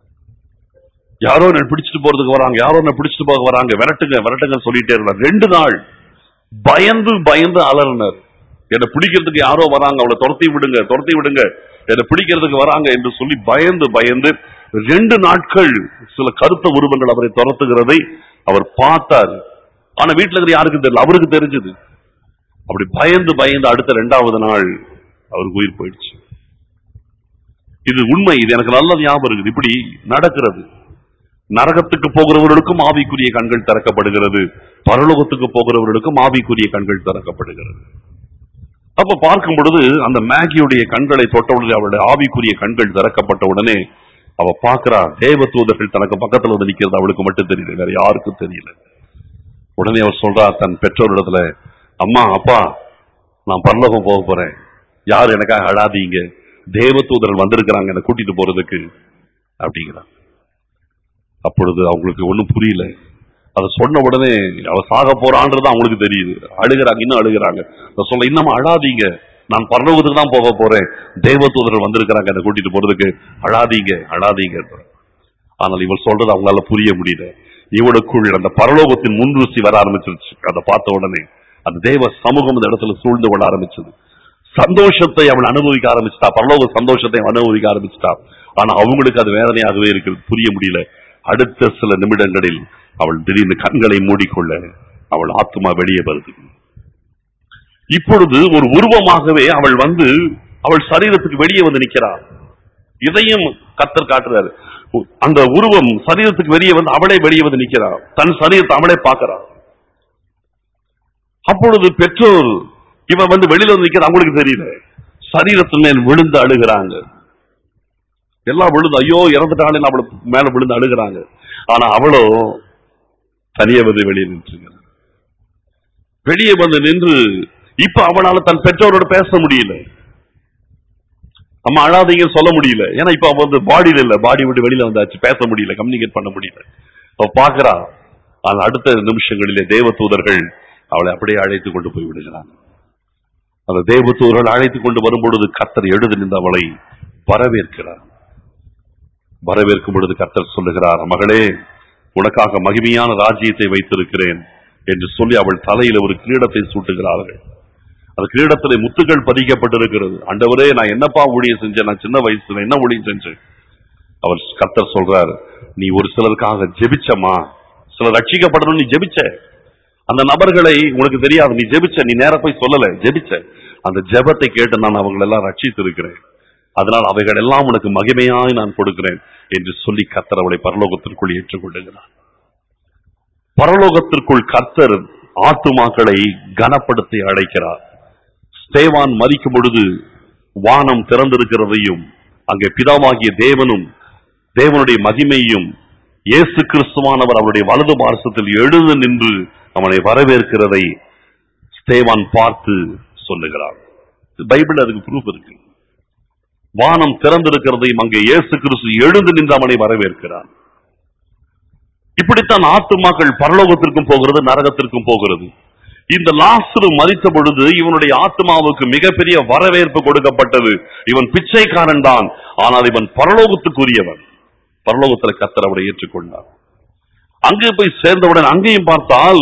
யாரோ என்ன பிடிச்சிட்டு போறதுக்கு வராங்க யாரோ என்ன பிடிச்சிட்டு போக வராங்க விரட்டுங்க விரட்டுங்க சொல்லிட்டே இருந்தார் ரெண்டு நாள் பயந்து பயந்து அலறினர் என்னை பிடிக்கிறதுக்கு யாரோ வராங்க அவளை துரத்தி விடுங்க துரத்தி விடுங்க என்னை பிடிக்கிறதுக்கு வராங்க என்று சொல்லி பயந்து பயந்து ரெண்டு நாட்கள் சில கருத்த உருவங்கள் அவரை துரத்துகிறதை அவர் பார்த்தார் ஆனா வீட்டுல இருக்கிற யாருக்கும் தெரியல அவருக்கு தெரிஞ்சது அப்படி பயந்து பயந்து அடுத்த ரெண்டாவது நாள் அவருக்கு உயிர் போயிடுச்சு இது உண்மை இது எனக்கு நல்ல ஞாபகம் இருக்குது இப்படி நடக்கிறது நரகத்துக்கு போகிறவர்களுக்கும் ஆவிக்குரிய கண்கள் திறக்கப்படுகிறது பரலோகத்துக்கு போகிறவர்களுக்கும் ஆவிக்குரிய கண்கள் திறக்கப்படுகிறது அப்ப பார்க்கும் பொழுது அந்த மேகியுடைய கண்களை தொட்ட உடனே அவளுடைய ஆவிக்குரிய கண்கள் திறக்கப்பட்ட உடனே அவ பார்க்கிறா தேவ தூதர்கள் தனக்கு பக்கத்துல வந்து நிக்கிறது அவளுக்கு மட்டும் தெரியல வேற யாருக்கும் தெரியல உடனே அவர் சொல்றா தன் பெற்றோரிடத்துல அம்மா அப்பா நான் பரலோகம் போக போறேன் யார் எனக்காக அழாதீங்க தேவ தூதர்கள் வந்திருக்கிறாங்க என்னை கூட்டிட்டு போறதுக்கு அப்படிங்கிறான் அப்பொழுது அவங்களுக்கு ஒண்ணும் புரியல அதை சொன்ன உடனே அவ சாக போறான்றது அவங்களுக்கு தெரியுது அழுகிறாங்க இன்னும் அழுகிறாங்க நான் சொல்ல இன்னும் அழாதீங்க நான் பரலோகத்துக்கு தான் போக போறேன் தேவதூதர்கள் வந்திருக்கிறாங்க என்னை கூட்டிட்டு போறதுக்கு அழாதீங்க அழாதீங்க ஆனால் இவள் சொல்றது அவங்களால புரிய முடியல இவளுக்குள் அந்த பரலோகத்தின் முன்ருசி வர ஆரம்பிச்சிருச்சு அதை பார்த்த உடனே அந்த தேவ சமூகம் இந்த இடத்துல சூழ்ந்து கொள்ள ஆரம்பிச்சது சந்தோஷத்தை அவள் அனுபவிக்க ஆரம்பிச்சிட்டா பரலோக சந்தோஷத்தை அவள் அனுபவிக்க ஆரம்பிச்சிட்டா ஆனா அவங்களுக்கு அது வேதனையாகவே இருக்கு புரிய முடியல அடுத்த சில நிமிடங்களில் அவள் திடீர்னு கண்களை மூடிக்கொள்ள அவள் ஆத்மா வெளியே வருது இப்பொழுது ஒரு உருவமாகவே அவள் வந்து அவள் சரீரத்துக்கு வெளியே வந்து நிற்கிறாள் இதையும் கத்தர் காட்டுறாரு அந்த உருவம் சரீரத்துக்கு வெளியே வந்து அவளே வெளியே வந்து நிற்கிறாள் தன் சரீரத்தை அவளே பார்க்கிறாள் அப்பொழுது பெற்றோர் இவன் வந்து வெளியில வந்து நிக்கிறது அவங்களுக்கு தெரியல சரீரத்தின் மேல் விழுந்து அழுகிறாங்க எல்லாம் விழுந்து ஐயோ இறந்துட்டாளே அவளை மேல விழுந்து அழுகிறாங்க ஆனா அவளோ தனியே வந்து வெளியே நின்று வெளியே வந்து நின்று இப்ப அவனால தன் பெற்றோரோட பேச முடியல அம்மா அழாதீங்கன்னு சொல்ல முடியல ஏன்னா இப்ப அவ வந்து பாடியில இல்ல பாடி விட்டு வெளியில வந்தாச்சு பேச முடியல கம்யூனிகேட் பண்ண முடியல அவ பாக்குறா ஆனா அடுத்த நிமிஷங்களிலே தேவ தூதர்கள் அவளை அப்படியே அழைத்து கொண்டு போய் விடுகிறாங்க அந்த தேவ தூதர்கள் அழைத்து கொண்டு வரும் பொழுது கத்தர் எழுது நின்று அவளை வரவேற்கிறார் வரவேற்கும் பொழுது கத்தர் சொல்லுகிறார் மகளே உனக்காக மகிமையான ராஜ்யத்தை வைத்திருக்கிறேன் என்று சொல்லி அவள் தலையில ஒரு கிரீடத்தை சூட்டுகிறார்கள் அந்த கிரீடத்திலே முத்துக்கள் பதிக்கப்பட்டிருக்கிறது ஆண்டவரே நான் என்னப்பா ஊழியம் செஞ்சேன் நான் சின்ன வயசுல என்ன ஊழியம் செஞ்சேன் அவர் கத்தர் சொல்றார் நீ ஒரு சிலருக்காக ஜெபிச்சமா சிலர் ரட்சிக்கப்படணும் நீ ஜெபிச்ச அந்த நபர்களை உனக்கு தெரியாது நீ ஜெபிச்ச நீ நேர போய் சொல்லல ஜெபிச்ச அந்த ஜெபத்தை கேட்டு நான் அவங்களை எல்லாம் ரட்சித்து இருக்கிறேன் அதனால் அவைகள் எல்லாம் உனக்கு மகிமையாய் நான் கொடுக்கிறேன் என்று சொல்லி கத்தர் அவளை பரலோகத்திற்குள் ஏற்றுக்கொள்ளுகிறார் பரலோகத்திற்குள் கர்த்தர் ஆத்துமாக்களை கனப்படுத்தி அழைக்கிறார் ஸ்தேவான் மறிக்கும் பொழுது வானம் திறந்திருக்கிறதையும் அங்கே பிதாவாகிய தேவனும் தேவனுடைய மகிமையும் இயேசு கிறிஸ்துவானவர் அவருடைய வலது பார்சத்தில் எழுந்து நின்று அவனை வரவேற்கிறதை ஸ்தேவான் பார்த்து சொல்லுகிறார் பைபிள் அதுக்கு ப்ரூஃப் இருக்கு வானம் திறந்திருக்கிறதையும் அங்கே இயேசு கிறிஸ்து எழுந்து நின்று அவனை வரவேற்கிறான் இப்படித்தான் ஆத்துமாக்கள் பரலோகத்திற்கும் போகிறது நரகத்திற்கும் போகிறது இந்த லாசரு மறித்த பொழுது இவனுடைய ஆத்மாவுக்கு மிகப்பெரிய வரவேற்பு கொடுக்கப்பட்டது இவன் பிச்சைக்காரன் தான் ஆனால் இவன் பரலோகத்துக்குரியவன் பரலோகத்தில் கத்தர் அவரை ஏற்றுக்கொண்டார் அங்கே போய் சேர்ந்தவுடன் அங்கேயும் பார்த்தால்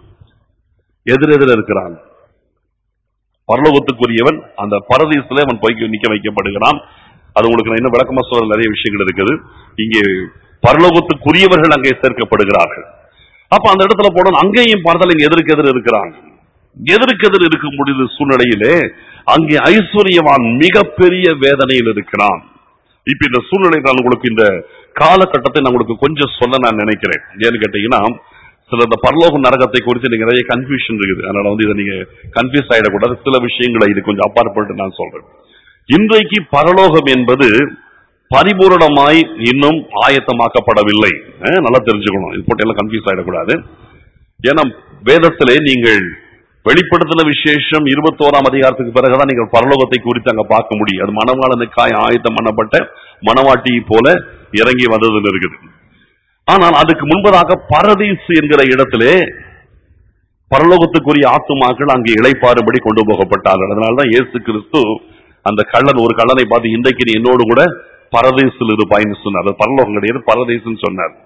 எதிரெதிர இருக்கிறான் பரலோகத்துக்குரியவன் அந்த பரதீசிலே அவன் போய் நிக்க வைக்கப்படுகிறான் அது உங்களுக்கு நான் இன்னும் விளக்கமா சொல்ற நிறைய விஷயங்கள் இருக்குது இங்கே பரலோகத்துக்குரியவர்கள் அங்கே சேர்க்கப்படுகிறார்கள் அப்ப அந்த இடத்துல போன அங்கேயும் பார்த்தால் இங்க எதிர்க்கு எதிர் இருக்கிறாங்க எதிர்க்கு எதிர் இருக்கும் முடிவு சூழ்நிலையிலே அங்கே ஐஸ்வர்யவான் மிகப்பெரிய வேதனையில் இருக்கிறான் இப்ப இந்த சூழ்நிலை நான் உங்களுக்கு இந்த காலகட்டத்தை நான் உங்களுக்கு கொஞ்சம் சொல்ல நான் நினைக்கிறேன் ஏன்னு கேட்டீங்கன்னா சில இந்த பரலோக நரகத்தை குறித்து நீங்க நிறைய கன்ஃபியூஷன் இருக்குது அதனால வந்து இதை நீங்க கன்ஃபியூஸ் ஆயிடக்கூடாது சில விஷயங்களை இது கொஞ்சம் அப்பாற்பட்டு நான் சொல்றேன் இன்றைக்கு பரலோகம் என்பது பரிபூரணமாய் இன்னும் ஆயத்தமாக்கப்படவில்லை அஹ், நல்லா தெரிஞ்சுக்கணும் இது போட்டு எல்லாம் கன்ஃபியூஸ் ஆயிடக்கூடாது ஏன்னா வேதத்திலே நீங்கள் வெளிப்படுத்தின விசேஷம் இருபத்தோராம் அதிகாரத்துக்கு பிறகுதான் நீங்கள் பரலோகத்தை குறித்து அங்க பார்க்க முடியும் அது மணவாளனுக்காய் ஆயத்தம் பண்ணப்பட்ட மணவாட்டி போல இறங்கி வந்ததுன்னு இருக்குது ஆனால் அதுக்கு முன்பதாக பரதீசு என்கிற இடத்திலே பரலோகத்துக்குரிய ஆத்துமாக்கள் அங்கே இளைப்பாறும்படி கொண்டு போகப்பட்டார்கள் அதனாலதான் இயேசு கிறிஸ்து அந்த கள்ளன் ஒரு கள்ளனை பார்த்து இன்றைக்கு நீ என்னோடு கூட பரதேசில் இருப்பாயின்னு சொன்னார் அது பரலோகம் கிடையாது பரதேசுன்னு சொன்னார்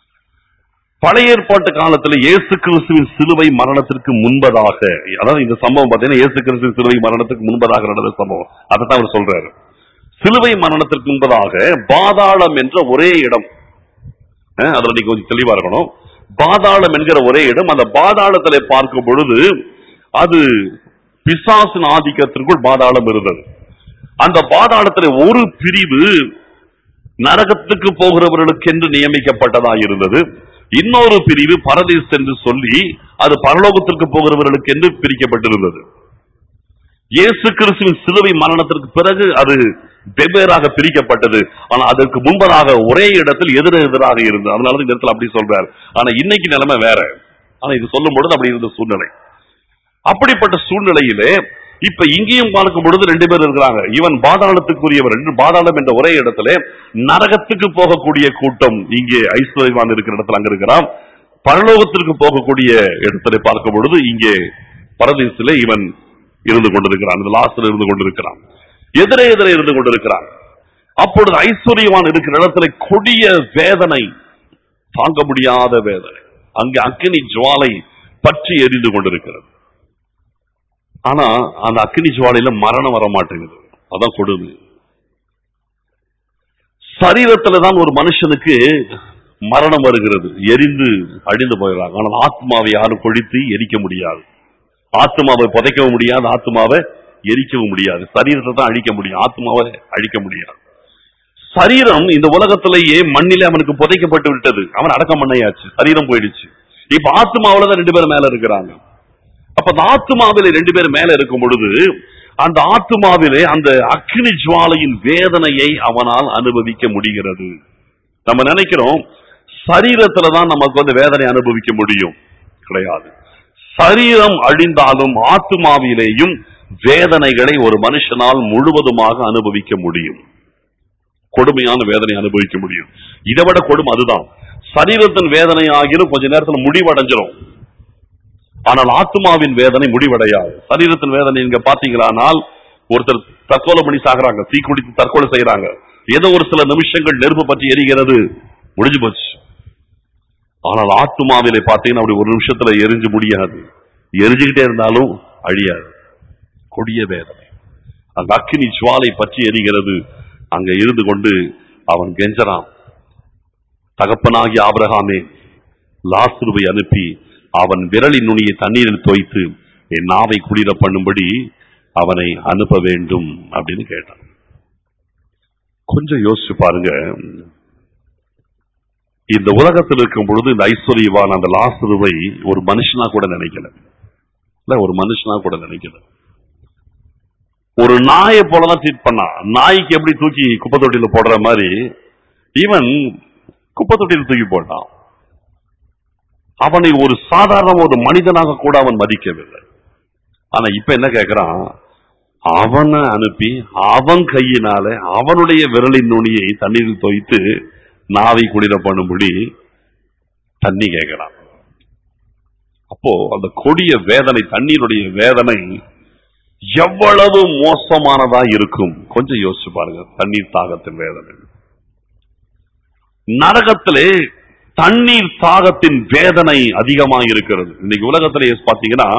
பழைய ஏற்பாட்டு காலத்துல இயேசு கிறிஸ்துவின் சிலுவை மரணத்திற்கு முன்பதாக அதாவது இந்த சம்பவம் பார்த்தீங்கன்னா இயேசு கிறிஸ்துவின் சிலுவை மரணத்துக்கு முன்பதாக நடந்த சம்பவம் அதைத்தான் அவர் சொல்றாரு சிலுவை மரணத்திற்கு முன்பதாக பாதாளம் என்ற ஒரே இடம் அஹ், அதுல நீங்க கொஞ்சம் தெளிவா இருக்கணும் பாதாளம் என்கிற ஒரே இடம் அந்த பாதாளத்திலே பார்க்கும் பொழுது அது பிசாசின் ஆதிக்கத்திற்குள் பாதாளம் இருந்தது அந்த பாதாளத்திலே ஒரு பிரிவு நரகத்துக்கு போகிறவர்களுக்கு என்று நியமிக்கப்பட்டதா இருந்தது இன்னொரு பிரிவு பரதேஸ் என்று சொல்லி அது பரலோகத்திற்கு போகிறவர்களுக்கு என்று பிரிக்கப்பட்டிருந்தது இயேசு கிறிஸ்துவின் சிலுவை மரணத்திற்கு பிறகு அது வெவ்வேறாக பிரிக்கப்பட்டது ஆனா அதற்கு முன்பதாக ஒரே இடத்தில் எதிர் எதிராக இருந்தது அதனால இந்த இடத்துல அப்படி சொல்றாரு ஆனா இன்னைக்கு நிலைமை வேற ஆனா இது சொல்லும் பொழுது அப்படி இருந்த சூழ்நிலை அப்படிப்பட்ட சூழ்நிலையிலே இப்ப இங்கேயும் பார்க்கும் பொழுது ரெண்டு பேர் இருக்கிறாங்க இவன் பாதாளத்துக்குரியவர் என்று பாதாளம் என்ற ஒரே இடத்துல நரகத்துக்கு போகக்கூடிய கூட்டம் இங்கே ஐஸ்வர்யவான் இருக்கிற இடத்துல அங்க இருக்கிறான் பரலோகத்திற்கு போகக்கூடிய இடத்துல பார்க்கும் பொழுது இங்கே பரதேசிலே இவன் இருந்து கொண்டிருக்கிறான் இந்த லாஸ்ட்ல இருந்து கொண்டிருக்கிறான் எதிரே எதிரே இருந்து கொண்டிருக்கிறான் அப்பொழுது ஐஸ்வர்யவான் இருக்கிற இடத்துல கொடிய வேதனை தாங்க முடியாத வேதனை அங்கே அக்கினி ஜுவாலை பற்றி எரிந்து கொண்டிருக்கிறது ஆனா அந்த அக்கினி ஜுவாலையில மரணம் வர மாட்டேங்குது அதான் கொடுமை சரீரத்துல தான் ஒரு மனுஷனுக்கு மரணம் வருகிறது எரிந்து அழிந்து போயிடறாங்க ஆனால் ஆத்மாவை யாரும் கொழித்து எரிக்க முடியாது ஆத்மாவை புதைக்கவும் முடியாது ஆத்மாவை எரிக்கவும் முடியாது சரீரத்தை தான் அழிக்க முடியும் ஆத்மாவை அழிக்க முடியாது சரீரம் இந்த உலகத்திலேயே மண்ணிலே அவனுக்கு புதைக்கப்பட்டு விட்டது அவன் அடக்கம் பண்ணையாச்சு சரீரம் போயிடுச்சு இப்ப ஆத்மாவில தான் ரெண்டு பேரும் மேல இருக்கிறாங்க அப்ப அந்த ஆத்மாவிலே ரெண்டு பேர் மேல இருக்கும் பொழுது அந்த ஆத்மாவிலே அந்த அக்னி ஜுவாலையின் வேதனையை அவனால் அனுபவிக்க முடிகிறது நம்ம நினைக்கிறோம் சரீரத்துல தான் நமக்கு வந்து வேதனை அனுபவிக்க முடியும் கிடையாது சரீரம் அழிந்தாலும் ஆத்மாவிலேயும் வேதனைகளை ஒரு மனுஷனால் முழுவதுமாக அனுபவிக்க முடியும் கொடுமையான வேதனை அனுபவிக்க முடியும் இதை விட கொடுமை அதுதான் சரீரத்தின் வேதனை ஆகிரும் கொஞ்ச நேரத்துல முடிவடைஞ்சிரும் ஆனால் ஆத்மாவின் வேதனை முடிவடையாது சரீரத்தின் வேதனை நீங்க பாத்தீங்களானால் ஒருத்தர் தற்கொலை பண்ணி சாகுறாங்க தீ குடித்து தற்கொலை செய்யறாங்க ஏதோ ஒரு சில நிமிஷங்கள் நெருப்பு பற்றி எரிகிறது முடிஞ்சு போச்சு ஆனால் ஆத்மாவிலே பார்த்தீங்கன்னா அப்படி ஒரு நிமிஷத்துல எரிஞ்சு முடியாது எரிஞ்சுக்கிட்டே இருந்தாலும் அழியாது கொடிய வேதனை அந்த அக்கினி ஜுவாலை பற்றி எரிகிறது அங்க இருந்து கொண்டு அவன் கெஞ்சறான் தகப்பனாகிய ஆபிரகாமே லாசுருவை அனுப்பி அவன் விரலின் நுனியை தண்ணீரில் தோய்த்து என் நாவை குளிர பண்ணும்படி அவனை அனுப்ப வேண்டும் அப்படின்னு கேட்டான் கொஞ்சம் யோசிச்சு பாருங்க இந்த உலகத்தில் இருக்கும் பொழுது இந்த ஐஸ்வர்யவான் அந்த லாசுருவை ஒரு மனுஷனா கூட நினைக்கல இல்ல ஒரு மனுஷனா கூட நினைக்கல ஒரு நாயை போலதான் ட்ரீட் பண்ணான் நாய்க்கு எப்படி தூக்கி குப்பை தொட்டியில போடுற மாதிரி இவன் குப்பை தொட்டியில் தூக்கி போட்டான் அவனை ஒரு சாதாரண ஒரு மனிதனாக கூட அவன் மதிக்கவில்லை ஆனா இப்ப என்ன கேட்கிறான் அவனை அனுப்பி அவன் கையினால அவனுடைய விரலின் நுனியை தண்ணீரில் தோய்த்து நாவை குளிர பண்ணும்படி தண்ணி கேட்கிறான் அப்போ அந்த கொடிய வேதனை தண்ணீருடைய வேதனை எவ்வளவு மோசமானதா இருக்கும் கொஞ்சம் யோசிச்சு பாருங்க தண்ணீர் தாகத்தின் வேதனை நரகத்திலே தண்ணீர் தாகத்தின் வேதனை அதிகமா இருக்கிறது இன்னைக்கு உலகத்திலே பாத்தீங்கன்னா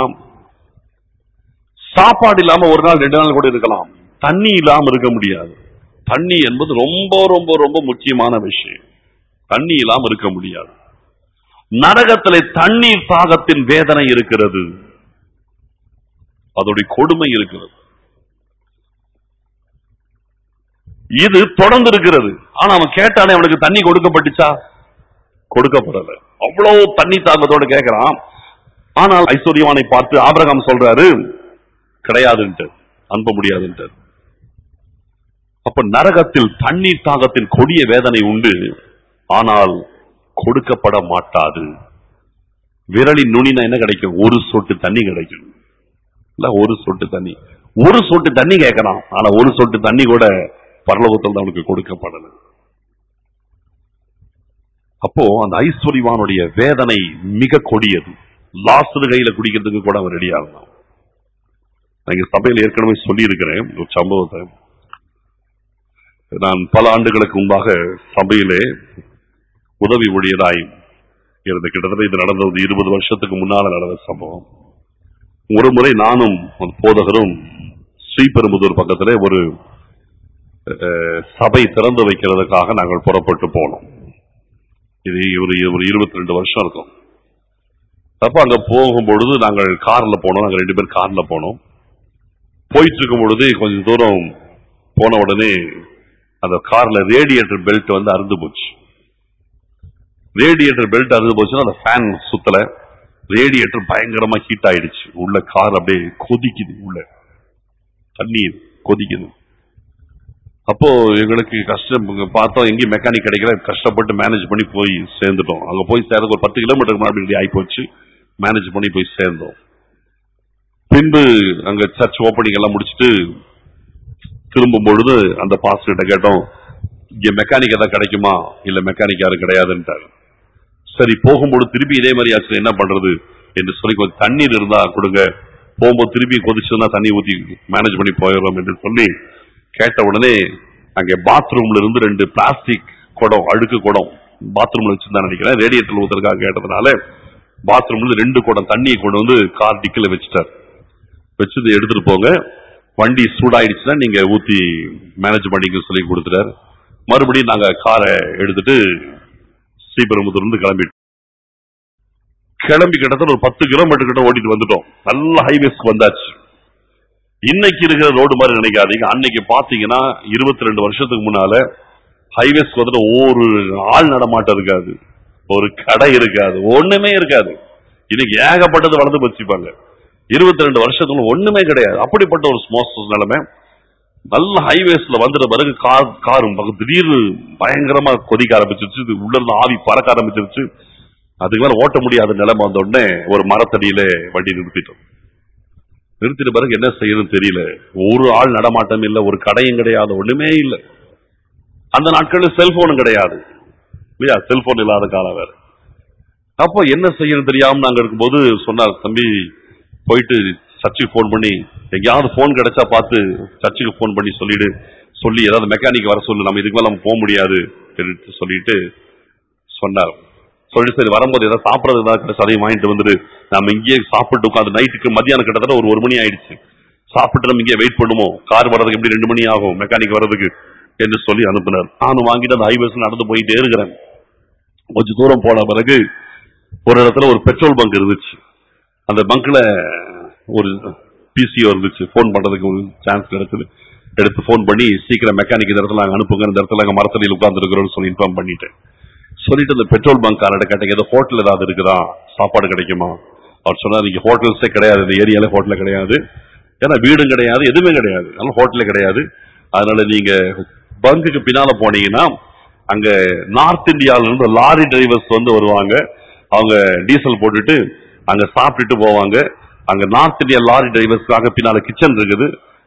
சாப்பாடு இல்லாம ஒரு நாள் ரெண்டு நாள் கூட இருக்கலாம் தண்ணி இல்லாம இருக்க முடியாது தண்ணி என்பது ரொம்ப ரொம்ப ரொம்ப முக்கியமான விஷயம் தண்ணி இல்லாம இருக்க முடியாது நரகத்திலே தண்ணீர் தாகத்தின் வேதனை இருக்கிறது அதோடைய கொடுமை இருக்கிறது இது தொடர்ந்து இருக்கிறது ஆனா அவன் கேட்டானே அவனுக்கு தண்ணி கொடுக்கப்பட்டுச்சா கொடுக்கப்படல அவ்வளவு தண்ணி தாகத்தோடு கேட்கிறான் ஆனால் ஐஸ்வர்யவானை பார்த்து ஆபிரகாம் சொல்றாரு கிடையாதுன்ட்டு அனுப்ப முடியாதுன்ட்டு அப்ப நரகத்தில் தண்ணீர் தாகத்தின் கொடிய வேதனை உண்டு ஆனால் கொடுக்கப்பட மாட்டாது விரலின் நுனினா என்ன கிடைக்கும் ஒரு சொட்டு தண்ணி கிடைக்கும் இல்ல ஒரு சொட்டு தண்ணி ஒரு சொட்டு தண்ணி கேட்கறான் ஆனா ஒரு சொட்டு தண்ணி கூட பரலோகத்தில் அவனுக்கு கொடுக்கப்படல அப்போ அந்த ஐஸ்வர்யவானுடைய வேதனை மிக கொடியது லாஸ்ட் கையில குடிக்கிறதுக்கு கூட அவன் ரெடியா இருந்தான் நான் இங்க சபையில் ஏற்கனவே சொல்லி இருக்கிறேன் ஒரு சம்பவத்தை நான் பல ஆண்டுகளுக்கு முன்பாக சபையிலே உதவி ஊழியராய் இருந்த கிட்டத்தட்ட இது நடந்தது இருபது வருஷத்துக்கு முன்னால நடந்த சம்பவம் ஒரு முறை நானும் ஒரு போதகரும் ஸ்ரீபெரும்புதூர் பக்கத்திலே ஒரு அஹ், சபை திறந்து வைக்கிறதுக்காக நாங்கள் புறப்பட்டு போனோம் இது ஒரு ஒரு இருபத்தி ரெண்டு வருஷம் இருக்கும் அப்ப அங்க போகும் பொழுது நாங்கள் கார்ல போனோம் நாங்க ரெண்டு பேர் கார்ல போனோம் போயிட்டு இருக்கும் பொழுது கொஞ்சம் தூரம் போன உடனே அந்த கார்ல ரேடியேட்டர் பெல்ட் வந்து அறுந்து போச்சு ரேடியேட்டர் பெல்ட் அறுந்து போச்சுன்னா அந்த ஃபேன் சுத்தல ரேடியேட்டர் பயங்கரமா ஹீட் ஆயிடுச்சு உள்ள கார் அப்படியே கொதிக்குது உள்ள தண்ணீர் கொதிக்குது அப்போ எங்களுக்கு கஷ்டம் இங்க பார்த்தோம் எங்கேயும் மெக்கானிக் கிடைக்கல கஷ்டப்பட்டு மேனேஜ் பண்ணி போய் சேர்ந்துட்டோம் அங்க போய் சேர்ந்து ஒரு பத்து கிலோமீட்டருக்கு முன்னாடி ஆகி போச்சு மேனேஜ் பண்ணி போய் சேர்ந்தோம் பின்பு அங்க சர்ச் ஓப்பனிங் எல்லாம் முடிச்சுட்டு திரும்பும் பொழுது அந்த பாஸ்டர் கிட்ட கேட்டோம் இங்க மெக்கானிக் ஏதாவது கிடைக்குமா இல்ல மெக்கானிக் யாரும் கிடையாதுன்ட்டாரு சரி போகும்போது திருப்பி இதே மாதிரி ஆச்சு என்ன பண்றது என்று சொல்லி கொஞ்சம் தண்ணீர் இருந்தா கொடுங்க போகும்போது திருப்பி கொதிச்சதுன்னா தண்ணி ஊத்தி மேனேஜ் பண்ணி போயிடுறோம் என்று சொல்லி கேட்ட உடனே அங்க பாத்ரூம்ல இருந்து ரெண்டு பிளாஸ்டிக் குடம் அழுக்கு குடம் பாத்ரூம்ல வச்சிருந்தா நினைக்கிறேன் ரேடியேட்டர்ல ஊத்துறதுக்காக கேட்டதுனால பாத்ரூம்ல இருந்து ரெண்டு குடம் தண்ணியை கொண்டு வந்து கார் டிக்கில வச்சுட்டார் வச்சது எடுத்துட்டு போங்க வண்டி சூடாயிடுச்சுன்னா நீங்க ஊத்தி மேனேஜ் பண்ணிக்க சொல்லி கொடுத்துட்டாரு மறுபடியும் நாங்க காரை எடுத்துட்டு ஸ்ரீபெரும்புத்தூர் இருந்து கிளம்பிட்டோம் கிளம்பி கிட்டத்தட்ட ஒரு பத்து கிலோமீட்டர் கிட்ட ஓட்டிட்டு வந்துட்டோம் நல்ல ஹைவேஸ்க்கு வந்தாச்சு இன்னைக்கு இருக்கிற ரோடு மாதிரி நினைக்காதீங்க அன்னைக்கு பாத்தீங்கன்னா இருபத்தி ரெண்டு வருஷத்துக்கு முன்னால ஹைவேஸ்க்கு வந்துட்டு ஒரு ஆள் நடமாட்டம் இருக்காது ஒரு கடை இருக்காது ஒண்ணுமே இருக்காது இன்னைக்கு ஏகப்பட்டது வளர்ந்து வச்சுப்பாங்க இருபத்தி ரெண்டு வருஷத்துல ஒண்ணுமே கிடையாது அப்படிப்பட்ட ஒரு ஸ்மோஸ் நிலைமை நல்ல ஹைவேஸ்ல வந்துட்ட பிறகு கார் காரும் பக்கம் திடீர்னு பயங்கரமா கொதிக்க ஆரம்பிச்சிருச்சு இது உள்ள இருந்து ஆவி பறக்க ஆரம்பிச்சிருச்சு அதுக்கு மேல ஓட்ட முடியாத நிலைமை வந்த உடனே ஒரு மரத்தடியில வண்டி நிறுத்திட்டோம் நிறுத்திட்ட பிறகு என்ன செய்யணும்னு தெரியல ஒரு ஆள் நடமாட்டம் இல்ல ஒரு கடையும் கிடையாது ஒண்ணுமே இல்ல அந்த நாட்களில் செல்போனும் கிடையாது இல்லையா செல்போன் இல்லாத காலம் வேற அப்போ என்ன செய்யணும் தெரியாம நாங்க இருக்கும்போது சொன்னார் தம்பி போயிட்டு சர்ச்சுக்கு ஃபோன் பண்ணி எங்கேயாவது ஃபோன் கிடைச்சா பார்த்து சர்ச்சுக்கு ஃபோன் பண்ணி சொல்லிடு சொல்லி ஏதாவது மெக்கானிக் வர சொல்லு நம்ம இதுக்கு மேல நம்ம போக முடியாது என்று சொல்லிட்டு சொன்னார் சொல்லி சரி வரும்போது ஏதாவது சாப்பிடறது ஏதாவது கிடைச்சா அதையும் வாங்கிட்டு வந்துட்டு நம்ம இங்கேயே சாப்பிட்டு உட்காந்து நைட்டுக்கு மத்தியானம் கிட்டத்தட்ட ஒரு ஒரு மணி ஆயிடுச்சு சாப்பிட்டு நம்ம இங்கே வெயிட் பண்ணுவோம் கார் வர்றதுக்கு எப்படி ரெண்டு மணி ஆகும் மெக்கானிக் வர்றதுக்கு என்று சொல்லி அனுப்பினார் நானும் வாங்கிட்டு அந்த ஹைவேஸ் நடந்து போயிட்டே இருக்கிறேன் கொஞ்சம் தூரம் போன பிறகு ஒரு இடத்துல ஒரு பெட்ரோல் பங்க் இருந்துச்சு அந்த பங்க்ல ஒரு பிசிஓ இருந்துச்சு ஃபோன் பண்றதுக்கு ஒரு சான்ஸ் கிடைச்சது எடுத்து ஃபோன் பண்ணி சீக்கிரம் மெக்கானிக் இந்த இடத்துல நாங்க அனுப்புங்க இந்த இடத்துல நாங்க மரத்தடியில் உட்கார்ந்து இருக்கிறோம்னு சொல்லி இன்ஃபார்ம் பண்ணிட்டேன் சொல்லிட்டு அந்த பெட்ரோல் பங்க் காரட கேட்டேன் ஏதோ ஹோட்டல் ஏதாவது இருக்குதா சாப்பாடு கிடைக்குமா அவர் சொன்னார் இங்க ஹோட்டல்ஸே கிடையாது இந்த ஏரியால ஹோட்டல் கிடையாது ஏன்னா வீடும் கிடையாது எதுவுமே கிடையாது அதனால ஹோட்டலே கிடையாது அதனால நீங்க பங்குக்கு பின்னால போனீங்கன்னா அங்க நார்த் இந்தியால இருந்து லாரி டிரைவர்ஸ் வந்து வருவாங்க அவங்க டீசல் போட்டுட்டு அங்க சாப்பிட்டுட்டு போவாங்க அங்க நார்த் இந்தியா லாரி டிரைவர்ஸ்க்காக பின்னால கிச்சன் இருக்குது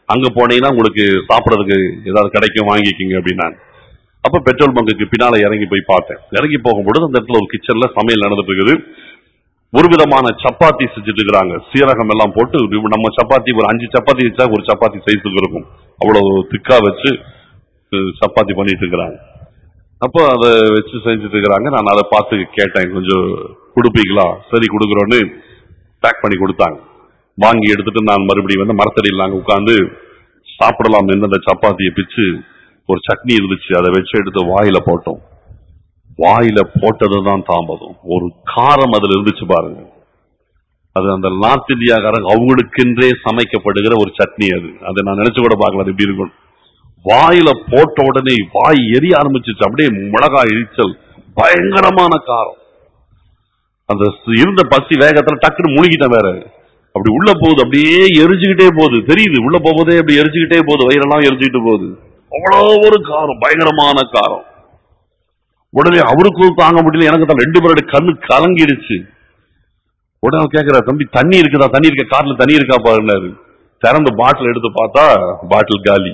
அங்க போனீங்கன்னா உங்களுக்கு சாப்பிடறதுக்கு ஏதாவது கிடைக்கும் வாங்கிக்கிங்க அப்படின்னாங்க அப்ப பெட்ரோல் பங்குக்கு பின்னால இறங்கி போய் பார்த்தேன் இறங்கி போகும்பொழுது அந்த இடத்துல ஒரு கிச்சன்ல சமையல் நடந்துட்டு இருக்குது ஒரு விதமான சப்பாத்தி செஞ்சுட்டு இருக்கிறாங்க சீரகம் எல்லாம் போட்டு இப்ப நம்ம சப்பாத்தி ஒரு அஞ்சு சப்பாத்தி வச்சா ஒரு சப்பாத்தி சைஸுக்கு இருக்கும் அவ்வளவு திக்கா வச்சு அஹ், சப்பாத்தி பண்ணிட்டு இருக்கிறாங்க அப்போ அதை வச்சு செஞ்சுட்டு இருக்கிறாங்க நான் அதை பார்த்து கேட்டேன் கொஞ்சம் கொடுப்பீங்களா சரி கொடுக்குறோன்னு பேக் பண்ணி கொடுத்தாங்க வாங்கி எடுத்துட்டு நான் மறுபடியும் வந்து மரத்தடியில் நாங்கள் உட்காந்து சாப்பிடலாம் அந்த சப்பாத்தியை பிச்சு ஒரு சட்னி இருந்துச்சு அதை வச்சு எடுத்து வாயில போட்டோம் வாயில போட்டதுதான் தாமதம் ஒரு காரம் அதுல இருந்துச்சு பாருங்க அது அந்த நார்த் இந்தியாக்காரங்க அவங்களுக்கென்றே சமைக்கப்படுகிற ஒரு சட்னி அது அதை நான் நினைச்சு கூட பார்க்கல அது எப்படி இருக்கும் வாயில போட்ட உடனே வாய் எரிய ஆரம்பிச்சிச்சு அப்படியே மிளகாய் இழிச்சல் பயங்கரமான காரம் அந்த ஸ்- இருந்த பசி வேகத்துல டக்குன்னு முழுகிட்டேன் வேற அப்படி உள்ள போகுது அப்படியே எரிஞ்சுக்கிட்டே போகுது தெரியுது உள்ள போகும்போதே அப்படி எரிஞ்சுக்கிட்டே போகுது வயிறெல்லாம் எரிஞ்சுக்கிட்டு போகுது அவ்வளவு ஒரு காரம் பயங்கரமான காரம் உடனே அவருக்கும் தாங்க முடியல எனக்கு தான் ரெண்டு பேரோட கண்ணு கலங்கிடுச்சு உடனே அவர் கேக்குறாரு தம்பி தண்ணி இருக்குதா தண்ணி இருக்க கார்ல தண்ணி இருக்கா பாருன்னாரு திறந்து பாட்டில் எடுத்து பார்த்தா பாட்டில் காலி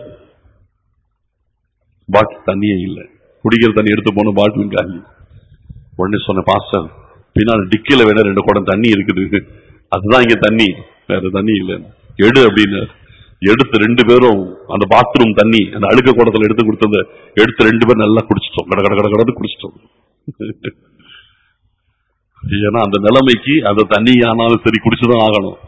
பாட்டில் தண்ணியே இல்லை குடிக்கிற தண்ணி எடுத்து போன பாட்டில் காலி உடனே சொன்ன பாஸ்டர் பின்னால் டிக்கில வேணா ரெண்டு குடம் தண்ணி இருக்குது அதுதான் இங்க தண்ணி வேற தண்ணி இல்லை எடு அப்படின்னு எடுத்து ரெண்டு பேரும் அந்த பாத்ரூம் தண்ணி அந்த அழுக்க குடத்துல எடுத்து கொடுத்தத எடுத்து ரெண்டு பேரும் நல்லா குடிச்சிட்டோம் கட கட கட கடந்து குடிச்சிட்டோம் ஏன்னா அந்த நிலைமைக்கு அந்த தண்ணி ஆனாலும் சரி குடிச்சுதான் ஆகணும்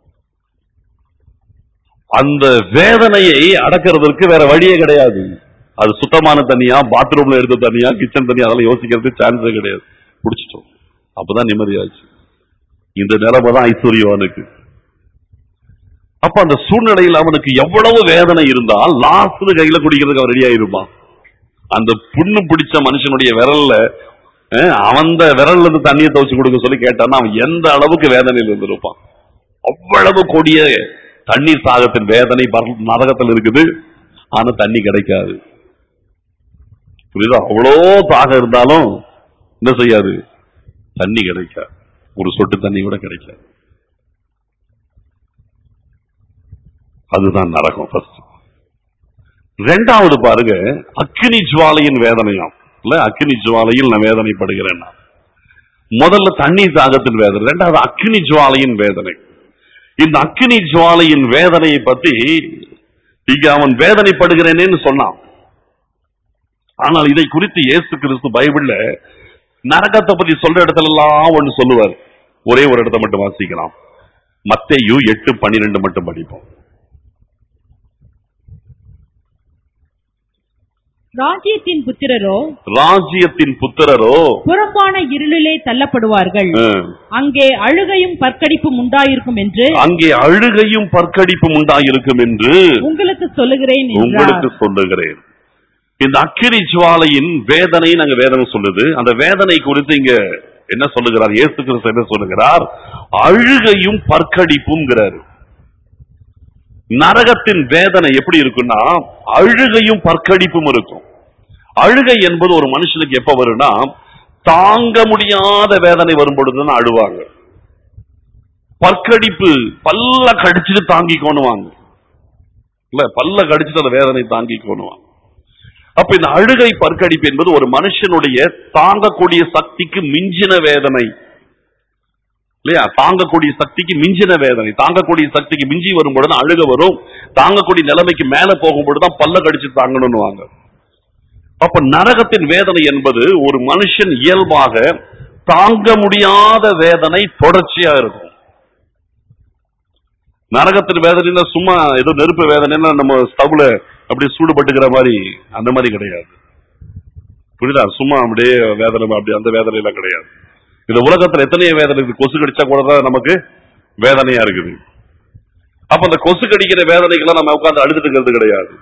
அந்த வேதனையை அடக்கிறதுக்கு வேற வழியே கிடையாது அது சுத்தமான தண்ணியா பாத்ரூம்ல எடுத்த தண்ணியா கிச்சன் தண்ணி அதெல்லாம் யோசிக்கிறதுக்கு சான்ஸே கிடையாது குடிச்சிட்டோம் அப்பதான் நிம்மதியாச்சு இந்த நிலைமை தான் ஐஸ்வர்யவானுக்கு அப்ப அந்த சூழ்நிலையில் அவனுக்கு எவ்வளவு வேதனை இருந்தால் லாஸ்ட் கையில குடிக்கிறதுக்கு அவன் ரெடி ஆயிருப்பான் அந்த புண்ணு பிடிச்ச மனுஷனுடைய விரல்ல அஹ், அவந்த விரல்ல இருந்து தண்ணியை துவச்சு கொடுக்க சொல்லி கேட்டான்னா அவன் எந்த அளவுக்கு வேதனையில் இருந்திருப்பான் அவ்வளவு கொடிய தண்ணீர் தாகத்தின் வேதனை பர- நரகத்தில் இருக்குது ஆனா தண்ணி கிடைக்காது புரியுதா அவ்வளோ தாகம் இருந்தாலும் என்ன செய்யாது தண்ணி கிடைக்காது ஒரு சொட்டு தண்ணி கூட கிடைக்காது அதுதான் நரகம் ஃபர்ஸ்ட் ரெண்டாவது பாருங்க அக்கினி ஜுவாலையின் வேதனையாம் இல்ல அக்கினி ஜுவாலையில் நான் வேதனைப்படுகிறேன் நான். முதல்ல தண்ணீர் தாகத்தின் வேதனை ரெண்டாவது அக்கினி ஜுவாலையின் வேதனை இந்த அக்கினி ஜுவாலையின் வேதனையை பத்தி இங்க அவன் வேதனைப்படுகிறேனேன்னு சொன்னான் ஆனால் இதை குறித்து இயேசு கிறிஸ்து பைபிள்ல நரகத்தை பத்தி சொல்ற இடத்துல எல்லாம் ஒன்று சொல்லுவார் ஒரே ஒரு இடத்தை மட்டும் வாசிக்கலாம் மத்தேயு எட்டு பன்னிரெண்டு மட்டும் படிப்போம்
ராஜ்யத்தின் புத்திரரோ
ராஜ்யத்தின் புத்திரரோ
புறம்பான இருளிலே தள்ளப்படுவார்கள்
அஹ்,
அங்கே அழுகையும் பற்கடிப்பும் உண்டாயிருக்கும் என்று
அங்கே அழுகையும் பற்கடிப்பும் உண்டாயிருக்கும் என்று
உங்களுக்கு சொல்லுகிறேன்
உங்களுக்கு
என்றார்
சொல்லுகிறேன் இந்த அக்கினி ஜுவாலையின் வேதனை நாங்க வேதனை சொல்லுது அந்த வேதனை குறித்து இங்க என்ன சொல்லுகிறார் இயேசு கிறிஸ்து என்ன சொல்லுகிறார் அழுகையும் பற்கடிப்பும்ங்கிறார் நரகத்தின் வேதனை எப்படி இருக்குன்னா அழுகையும் பற்கடிப்பும் இருக்கும் அழுகை என்பது ஒரு மனுஷனுக்கு எப்ப வரும்னா தாங்க முடியாத வேதனை வரும் பொழுதுதான் அழுவாங்க பற்கடிப்பு பல்ல கடிச்சிட்டு தாங்கிக்கோணுவாங்க இல்ல பல்ல கடிச்சிட்டு அந்த வேதனை தாங்கிக்கோணுவாங்க அப்ப இந்த அழுகை பற்கடிப்பு என்பது ஒரு மனுஷனுடைய தாங்கக்கூடிய சக்திக்கு மிஞ்சின வேதனை இல்லையா தாங்கக்கூடிய சக்திக்கு மிஞ்சின வேதனை தாங்கக்கூடிய சக்திக்கு மிஞ்சி வரும்பொழுது அழுக வரும் தாங்கக்கூடிய நிலைமைக்கு மேல போகும்பொழுது தான் பல்ல கடிச்சு தாங்கணும்னு வாங்க அப்ப நரகத்தின் வேதனை என்பது ஒரு மனுஷன் இயல்பாக தாங்க முடியாத வேதனை தொடர்ச்சியா இருக்கும் நரகத்தின் வேதனைன்னா சும்மா ஏதோ நெருப்பு வேதனைன்னா நம்ம ஸ்டவ்ல அப்படியே சூடுபட்டுக்கிற மாதிரி அந்த மாதிரி கிடையாது புரியுதா சும்மா அப்படியே வேதனை அப்படி அந்த வேதனை எல்லாம் கிடையாது இந்த உலகத்துல எத்தனையோ வேதனை இருக்கு கொசு கடிச்சா கூட தான் நமக்கு வேதனையா இருக்குது அப்ப அந்த கொசு கடிக்கிற வேதனைக்கெல்லாம் நம்ம உட்கார்ந்து அழுதுட்டு இருக்கிறது கிடையாது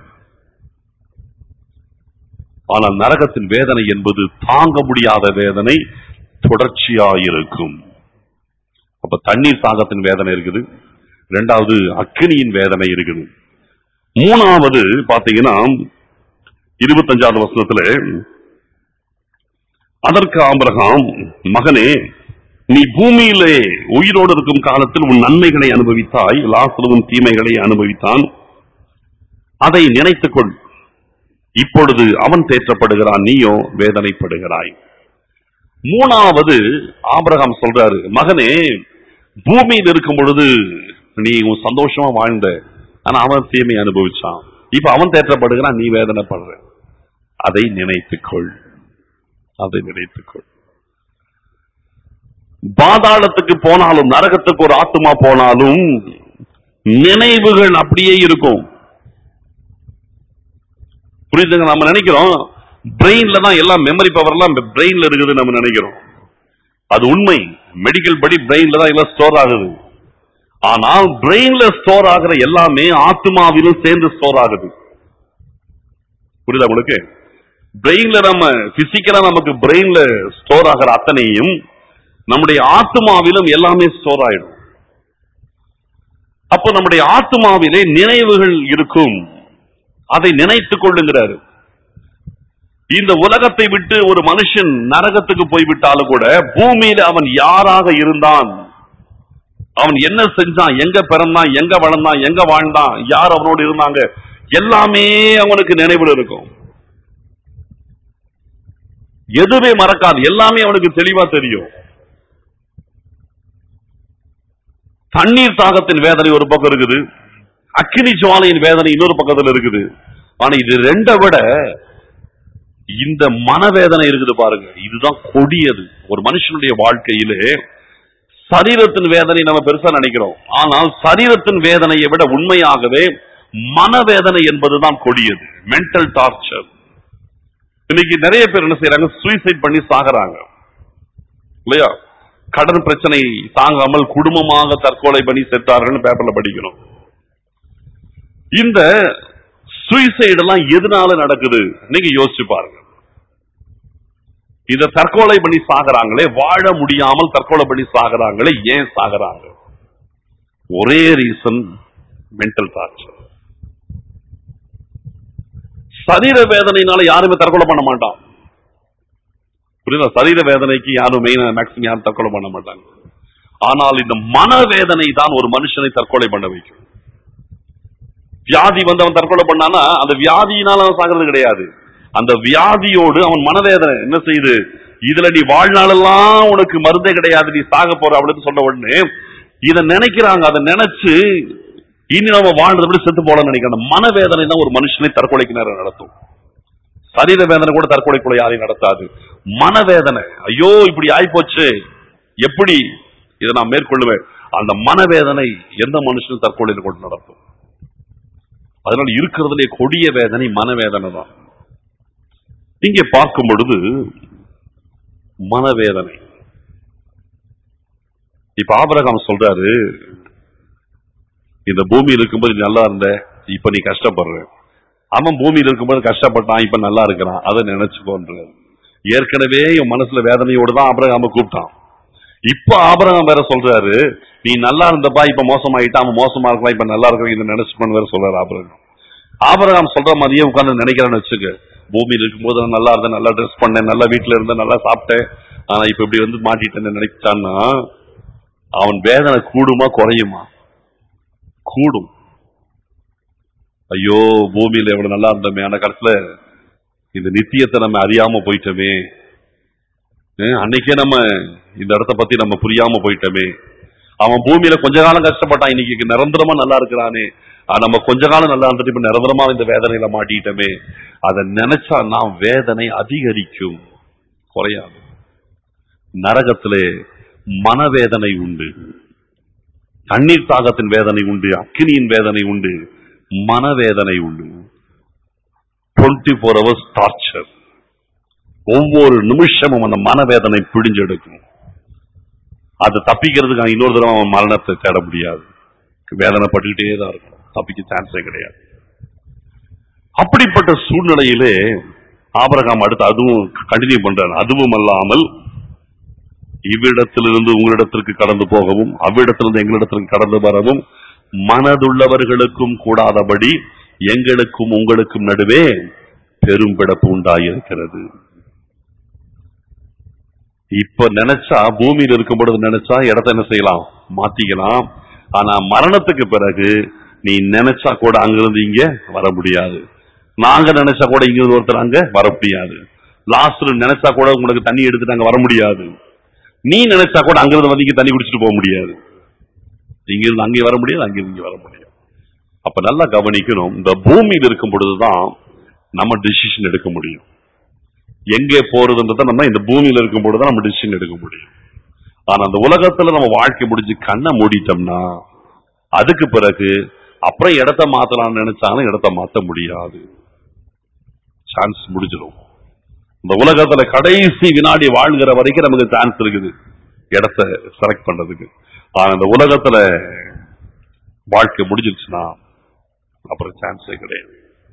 ஆனால் நரகத்தின் வேதனை என்பது தாங்க முடியாத வேதனை தொடர்ச்சியா இருக்கும் அப்ப தண்ணீர் தாகத்தின் வேதனை இருக்குது ரெண்டாவது அக்கினியின் வேதனை இருக்குது மூணாவது பாத்தீங்கன்னா இருபத்தஞ்சாவது வசனத்துல அதற்கு ஆபிரகாம் மகனே நீ பூமியிலே உயிரோடு இருக்கும் காலத்தில் உன் நன்மைகளை அனுபவித்தாய் லாசருவின் தீமைகளை அனுபவித்தான் அதை நினைத்துக்கொள் இப்பொழுது அவன் தேற்றப்படுகிறான் நீயோ வேதனைப்படுகிறாய் மூணாவது ஆபிரகாம் சொல்றாரு மகனே பூமியில் இருக்கும் பொழுது நீ உன் சந்தோஷமா வாழ்ந்த ஆனா அவன் தீமை அனுபவிச்சான் இப்ப அவன் தேற்றப்படுகிறான் நீ வேதனைப்படுற அதை நினைத்துக்கொள் அதை நினைத்துக்கொள் பாதாளத்துக்கு போனாலும் நரகத்துக்கு ஒரு ஆத்துமா போனாலும் நினைவுகள் அப்படியே இருக்கும் புரியுதுங்க நம்ம நினைக்கிறோம் பிரெயின்ல தான் எல்லாம் மெமரி பவர் எல்லாம் பிரெயின்ல இருக்குது நம்ம நினைக்கிறோம் அது உண்மை மெடிக்கல் படி பிரெயின்ல தான் எல்லாம் ஸ்டோர் ஆகுது ஆனால் பிரெயின்ல ஸ்டோர் ஆகுற எல்லாமே ஆத்மாவிலும் சேர்ந்து ஸ்டோர் ஆகுது புரியுதா உங்களுக்கு பிரெயின்ல நம்ம பிசிக்கலா நமக்கு பிரெயின்ல ஸ்டோர் ஆகிற அத்தனையும் நம்முடைய ஆத்மாவிலும் எல்லாமே ஸ்டோர் ஆயிடும் அப்போ நம்முடைய ஆத்மாவிலே நினைவுகள் இருக்கும் அதை நினைத்துக் கொள்ளுங்கிறாரு இந்த உலகத்தை விட்டு ஒரு மனுஷன் நரகத்துக்கு போய்விட்டாலும் கூட பூமியில அவன் யாராக இருந்தான் அவன் என்ன செஞ்சான் எங்க பிறந்தான் எங்க வளர்ந்தான் எங்க வாழ்ந்தான் யார் அவனோடு இருந்தாங்க எல்லாமே அவனுக்கு நினைவில் இருக்கும் எதுவே மறக்காது எல்லாமே அவனுக்கு தெளிவா தெரியும் தண்ணீர் தாகத்தின் வேதனை ஒரு பக்கம் இருக்குது அக்கினி ஜுவாலையின் வேதனை இன்னொரு பக்கத்துல இருக்குது ஆனா இது ரெண்டை விட இந்த மனவேதனை இருக்குது பாருங்க இதுதான் கொடியது ஒரு மனுஷனுடைய வாழ்க்கையிலே சரீரத்தின் வேதனை நம்ம பெருசா நினைக்கிறோம் ஆனால் சரீரத்தின் வேதனையை விட உண்மையாகவே மனவேதனை என்பதுதான் கொடியது மென்டல் டார்ச்சர் இன்னைக்கு நிறைய பேர் என்ன செய்யறாங்க சூசைட் பண்ணி சாகுறாங்க இல்லையா கடன் பிரச்சனை தாங்காமல் குடும்பமாக தற்கொலை பண்ணி செத்தார்கள்னு பேப்பர்ல படிக்கணும் இந்த சூசைடு எல்லாம் எதனால நடக்குது நீங்க யோசிச்சு பாருங்க இத தற்கொலை பண்ணி சாகுறாங்களே வாழ முடியாமல் தற்கொலை பண்ணி சாகுறாங்களே ஏன் சாகுறாங்க ஒரே ரீசன் மென்டல் டார்ச்சர் சரீர வேதனையினால யாருமே தற்கொலை பண்ண மாட்டான் புரியுதா சரீர வேதனைக்கு யாரும் மெயின் மேக்சிமம் யாரும் தற்கொலை பண்ண மாட்டாங்க ஆனால் இந்த மனவேதனை தான் ஒரு மனுஷனை தற்கொலை பண்ண வைக்கும் வியாதி வந்து அவன் தற்கொலை பண்ணானா அந்த வியாதியினால அவன் சாகிறது கிடையாது அந்த வியாதியோடு அவன் மனவேதனை என்ன செய்யுது இதுல நீ வாழ்நாளெல்லாம் உனக்கு மருந்தே கிடையாது நீ சாக போற அப்படின்னு சொன்ன உடனே இத நினைக்கிறாங்க அதை நினைச்சு இனி நம்ம வாழ்றதை விட செத்து போலாம்னு நினைக்கிறேன் அந்த மனவேதனை தான் ஒரு மனுஷனை தற்கொலைக்கு நேரம் நடத்தும் சரீர வேதனை கூட தற்கொலைக்குள்ள யாரையும் நடத்தாது மனவேதனை ஐயோ இப்படி ஆயிப்போச்சு எப்படி இதை நான் மேற்கொள்ளுவேன் அந்த மனவேதனை எந்த மனுஷனும் தற்கொலையில் கொண்டு நடத்தும் அதனால இருக்கிறதுலே கொடிய வேதனை மனவேதனை தான் இங்கே பார்க்கும் பொழுது மனவேதனை இப்ப ஆபரகாம் சொல்றாரு இந்த பூமியில் இருக்கும்போது நீ நல்லா இருந்த இப்ப நீ கஷ்டப்படுற அவன் பூமியில் இருக்கும்போது கஷ்டப்பட்டான் இப்ப நல்லா இருக்கிறான் அதை நினைச்சுக்கோன்றாரு ஏற்கனவே என் மனசுல வேதனையோடு தான் ஆபரகாம கூப்பிட்டான் இப்ப ஆபரகம் வேற சொல்றாரு நீ நல்லா இருந்தப்பா இப்ப மோசமாயிட்டா அவன் மோசமா இருக்கலாம் இப்ப நல்லா இருக்கிற இதை நினைச்சுக்கோன்னு வேற சொல்றாரு ஆபரகம் ஆபரகம் சொல்ற மாதிரியே உட்கார்ந்து நினைக்கிறேன்னு வச்சுக்க பூமியில் இருக்கும்போது நான் நல்லா இருந்தேன் நல்லா ட்ரெஸ் பண்ணேன் நல்லா வீட்டுல இருந்தேன் நல்லா சாப்பிட்டேன் ஆனா இப்ப இப்படி வந்து மாட்டிட்டேன்னு நினைச்சான்னா அவன் வேதனை கூடுமா குறையுமா கூடும் ஐயோ பூமியில எவ்வளவு நல்லா இருந்தோமே ஆனா கடைசியில இந்த நித்தியத்தை நம்ம அறியாம போயிட்டோமே அஹ் அன்னைக்கே நம்ம இந்த இடத்த பத்தி நம்ம புரியாம போயிட்டோமே அவன் பூமியில கொஞ்ச காலம் கஷ்டப்பட்டான் இன்னைக்கு நிரந்தரமா நல்லா இருக்கிறானே ஆனா நம்ம கொஞ்ச காலம் நல்லா இருந்துட்டு இப்ப நிரந்தரமா இந்த வேதனையில மாட்டிட்டோமே அதை நினைச்சா நாம் வேதனை அதிகரிக்கும் குறையாது நரகத்திலே மனவேதனை உண்டு தண்ணீர் தாகத்தின் வேதனை உண்டு அக்கினியின் வேதனை உண்டு மனவேதனை உண்டு டுவெண்ட்டி ஃபோர் ஹவர்ஸ் டார்ச்சர் ஒவ்வொரு நிமிஷமும் அந்த மனவேதனை பிடிஞ்செடுக்கும் அது தப்பிக்கிறதுக்கு அவன் இன்னொரு தடவை அவன் மரணத்தை தேட முடியாது வேதனைப்பட்டுக்கிட்டே தான் இருக்கும் தப்பிக்க சான்ஸே கிடையாது அப்படிப்பட்ட சூழ்நிலையிலே ஆபரகாம் அடுத்து அதுவும் கண்டினியூ பண்றான் அதுவும் அல்லாமல் இவ்விடத்திலிருந்து உங்களிடத்திற்கு கடந்து போகவும் அவ்விடத்திலிருந்து எங்களிடத்திற்கு கடந்து வரவும் மனதுள்ளவர்களுக்கும் கூடாதபடி எங்களுக்கும் உங்களுக்கும் நடுவே பெரும் பிடப்பு உண்டாயிருக்கிறது இப்ப நினைச்சா பூமியில் இருக்கும் பொழுது நினைச்சா இடத்த என்ன செய்யலாம் மாத்திக்கலாம் ஆனா மரணத்துக்கு பிறகு நீ நினைச்சா கூட அங்கிருந்து இங்க வர முடியாது நாங்க நினைச்சா கூட இங்கிருந்து ஒருத்தர் அங்க வர முடியாது லாஸ்ட் நினைச்சா கூட உங்களுக்கு தண்ணி எடுத்துட்டு அங்க வர முடியாது நீ நினைச்சா கூட அங்கிருந்து வந்து இங்க தண்ணி குடிச்சிட்டு போக முடியாது இங்கிருந்து அங்கே வர முடியாது அங்கிருந்து இங்க வர முடியாது அப்ப நல்லா கவனிக்கணும் இந்த பூமியில் இருக்கும் பொழுதுதான் நம்ம டிசிஷன் எடுக்க முடியும் எங்கே போறதுன்றத நம்ம இந்த பூமியில இருக்கும் பொழுதுதான் நம்ம டிசிஷன் எடுக்க முடியும் ஆனா அந்த உலகத்துல நம்ம வாழ்க்கை முடிஞ்சு கண்ணை மூடிட்டோம்னா அதுக்கு பிறகு அப்புறம் இடத்த மாத்தலாம்னு நினைச்சாலும் இடத்த மாத்த முடியாது சான்ஸ் முடிஞ்சிடும் இந்த உலகத்துல கடைசி வினாடி வாழ்கிற வரைக்கும் நமக்கு சான்ஸ் இருக்குது இடத்த செலக்ட் பண்றதுக்கு ஆனா இந்த உலகத்துல வாழ்க்கை முடிஞ்சிருச்சுன்னா அப்புறம் சான்ஸே கிடையாது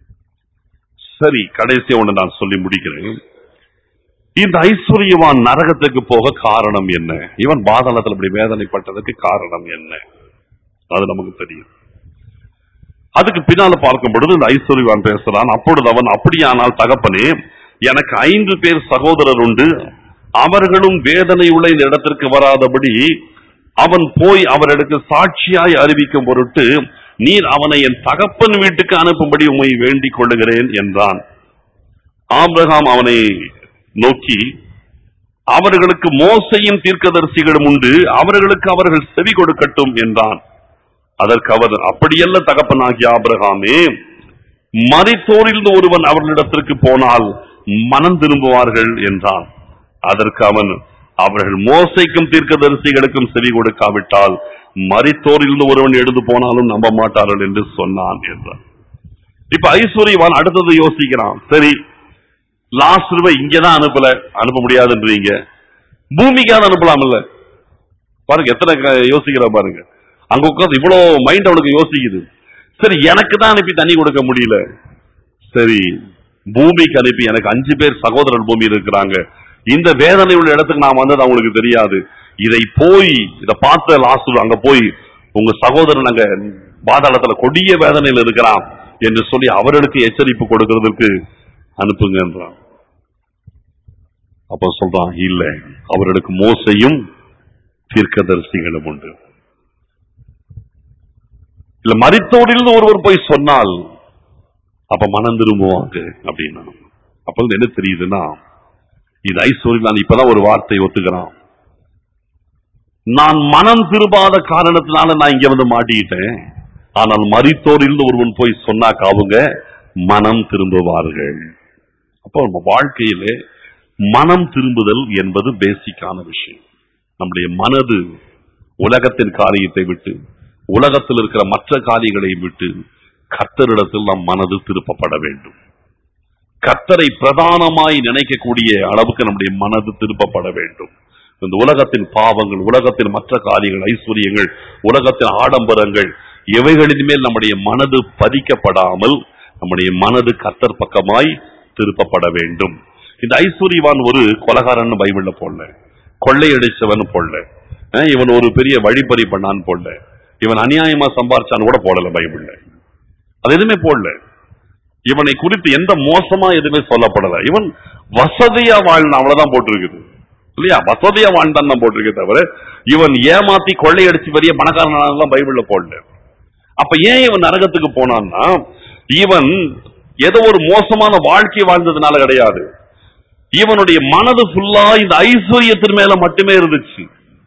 சரி கடைசியா ஒண்ணு நான் சொல்லி முடிக்கிறேன் இந்த ஐஸ்வர்யவான் நரகத்துக்கு போக காரணம் என்ன இவன் பாதாளத்தில் இப்படி வேதனைப்பட்டதுக்கு காரணம் என்ன அது நமக்கு தெரியும் அதுக்கு பின்னால பார்க்கும் பொழுது இந்த ஐஸ்வர்யவான் பேசுறான் அப்பொழுது அவன் அப்படியானால் தகப்பனே எனக்கு ஐந்து பேர் சகோதரர் உண்டு அவர்களும் வேதனை உள்ள இந்த இடத்திற்கு வராதபடி அவன் போய் அவர்களுக்கு சாட்சியாய் அறிவிக்கும் பொருட்டு நீர் அவனை என் தகப்பன் வீட்டுக்கு அனுப்பும்படி உம்மை வேண்டிக் கொள்ளுகிறேன் என்றான் ஆபிரகாம் அவனை நோக்கி அவர்களுக்கு மோசையின் தீர்க்கதரிசிகளும் உண்டு அவர்களுக்கு அவர்கள் செவி கொடுக்கட்டும் என்றான் அதற்கு அவர் அப்படியல்ல தகப்பனாகிய ஆபிரகாமே மரித்தோரில் ஒருவன் அவர்களிடத்திற்கு போனால் மனம் திரும்புவார்கள் என்றான் அதற்கு அவன் அவர்கள் மோசைக்கும் தீர்க்கதரிசிகளுக்கும் செவி கொடுக்காவிட்டால் மரித்தோரில் ஒருவன் எழுந்து போனாலும் நம்ப மாட்டார்கள் என்று சொன்னான் என்றான் இப்ப ஐஸ்வர்யவான் அடுத்தது யோசிக்கிறான் சரி லாஸ்ட் ரூபாய் இங்கதான் அனுப்பல அனுப்ப முடியாதுன்றீங்க பூமிக்கான அனுப்பலாம் இல்ல பாருங்க எத்தனை க- யோசிக்கிற பாருங்க அங்க உட்கார்ந்து இவ்வளவு மைண்ட் அவனுக்கு யோசிக்குது சரி எனக்கு தான் அனுப்பி தண்ணி கொடுக்க முடியல சரி பூமிக்கு அனுப்பி எனக்கு அஞ்சு பேர் சகோதரர் பூமியில் இருக்கிறாங்க இந்த வேதனை உள்ள இடத்துக்கு நான் வந்தது அவங்களுக்கு தெரியாது இதை போய் இதை பார்த்த லாஸ்ட் அங்க போய் உங்க சகோதரன் அங்க பாதாளத்துல கொடிய வேதனையில் இருக்கிறான் என்று சொல்லி அவர்களுக்கு எச்சரிப்பு கொடுக்கிறதுக்கு அனுப்புங்கன்றான் அப்ப சொல்றான் இல்ல அவர்களுக்கு மோசையும் தீர்க்கதரிசிகளும் உண்டு இல்ல மரித்தோடில் ஒருவர் போய் சொன்னால் அப்ப மனம் திரும்புவாங்க அப்படின்னா அப்ப வந்து என்ன தெரியுதுன்னா இது ஐஸ்வர்யம் நான் இப்பதான் ஒரு வார்த்தை ஒத்துக்கிறான் நான் மனம் திரும்பாத காரணத்தினால நான் இங்க வந்து மாட்டிக்கிட்டேன் ஆனால் மரித்தோரில் ஒருவன் போய் சொன்னாக்க அவங்க மனம் திரும்புவார்கள் அப்போ நம்ம வாழ்க்கையிலே மனம் திரும்புதல் என்பது பேசிக்கான விஷயம் நம்முடைய மனது உலகத்தின் காரியத்தை விட்டு உலகத்தில் இருக்கிற மற்ற காரியங்களை விட்டு கர்த்தரிடத்தில் நம் மனது திருப்பப்பட வேண்டும் கர்த்தரை பிரதானமாய் நினைக்கக்கூடிய அளவுக்கு நம்முடைய மனது திருப்பப்பட வேண்டும் இந்த உலகத்தின் பாவங்கள் உலகத்தின் மற்ற காரியங்கள் ஐஸ்வர்யங்கள் உலகத்தின் ஆடம்பரங்கள் எவைகளின் மேல் நம்முடைய மனது பதிக்கப்படாமல் நம்முடைய மனது கர்த்தர் பக்கமாய் திருப்பப்பட வேண்டும் இந்த ஐஸ்வர்யவான் ஒரு கொலகாரன் பைபிள்ல போடல கொள்ளையடிச்சவன் போடல அஹ் இவன் ஒரு பெரிய வழிப்பறி பண்ணான்னு போடல இவன் அநியாயமா சம்பாரிச்சான்னு கூட போடல பைபிள்ல அது எதுவுமே போடல இவனை குறித்து எந்த மோசமா எதுவுமே சொல்லப்படல இவன் வசதியா வாழ்ந்தான் அவ்வளவுதான் போட்டிருக்குது இல்லையா வசதியா வாழ்ந்தான் தான் போட்டிருக்கே தவிர இவன் ஏமாத்தி கொள்ளையடிச்சு பெரிய பணக்காரனாலாம் பைபிள்ல போடல அப்ப ஏன் இவன் நரகத்துக்கு போனான்னா இவன் ஏதோ ஒரு மோசமான வாழ்க்கை வாழ்ந்ததுனால கிடையாது இவனுடைய மனது ஃபுல்லா இந்த ஐஸ்வர்யத்தின் மேல மட்டுமே இருந்துச்சு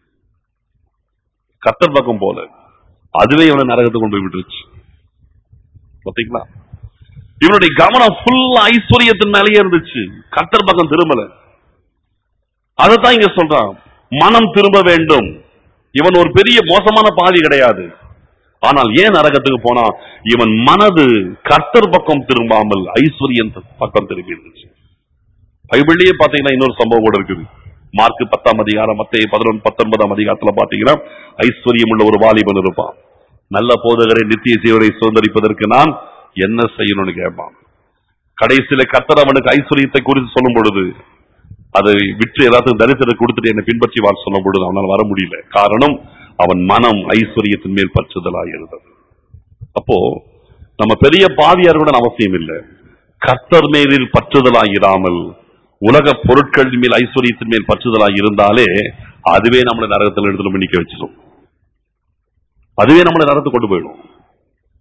கத்தர் பக்கம் போல அதுவே இவனை நரகத்துக்கு கொண்டு போய் விட்டுருச்சு பாத்தீங்களா இவனுடைய கவனம் ஃபுல்லா ஐஸ்வர்யத்தின் மேலேயே இருந்துச்சு கத்தர் பக்கம் திரும்பல அதைத்தான் இங்க சொல்றான் மனம் திரும்ப வேண்டும் இவன் ஒரு பெரிய மோசமான பாதி கிடையாது ஆனால் ஏன் நரகத்துக்கு போனா இவன் மனது கர்த்தர் பக்கம் திரும்பாமல் ஐஸ்வர்யன் பக்கம் திரும்பி இருந்துச்சு பைபிள்லயே பாத்தீங்கன்னா இன்னொரு சம்பவம் கூட இருக்குது மார்க் பத்தாம் அதிகாரம் மத்திய பதினொன்று பத்தொன்பதாம் அதிகாரத்துல பாத்தீங்கன்னா ஐஸ்வர்யம் உள்ள ஒரு வாலிபன் இருப்பான் நல்ல போதகரை நித்திய ஜீவனை சுதந்திரிப்பதற்கு நான் என்ன செய்யணும்னு கேட்பான் கடைசியில கர்த்தர் அவனுக்கு ஐஸ்வர்யத்தை குறித்து சொல்லும் பொழுது அதை விற்று எல்லாத்துக்கும் தரிசனத்தை கொடுத்துட்டு என்னை பின்பற்றி வார் சொல்லும் பொழுது அவனால் வர முடியல காரணம் அவன் மனம் ஐஸ்வர்யத்தின் மேல் பற்றுதலாக இருந்தது அப்போ நம்ம பெரிய பாவியார்களுடன் அவசியம் இல்லை கர்த்தர் மேலில் பற்றுதலாக இராமல் உலக பொருட்கள் மேல் ஐஸ்வர்யத்தின் மேல் பற்றுதலாக இருந்தாலே அதுவே நம்மளை நரகத்தில் எடுத்து நம்ம நிக்க வச்சிடும் அதுவே நம்மளை நரகத்துக்கு கொண்டு போயிடும்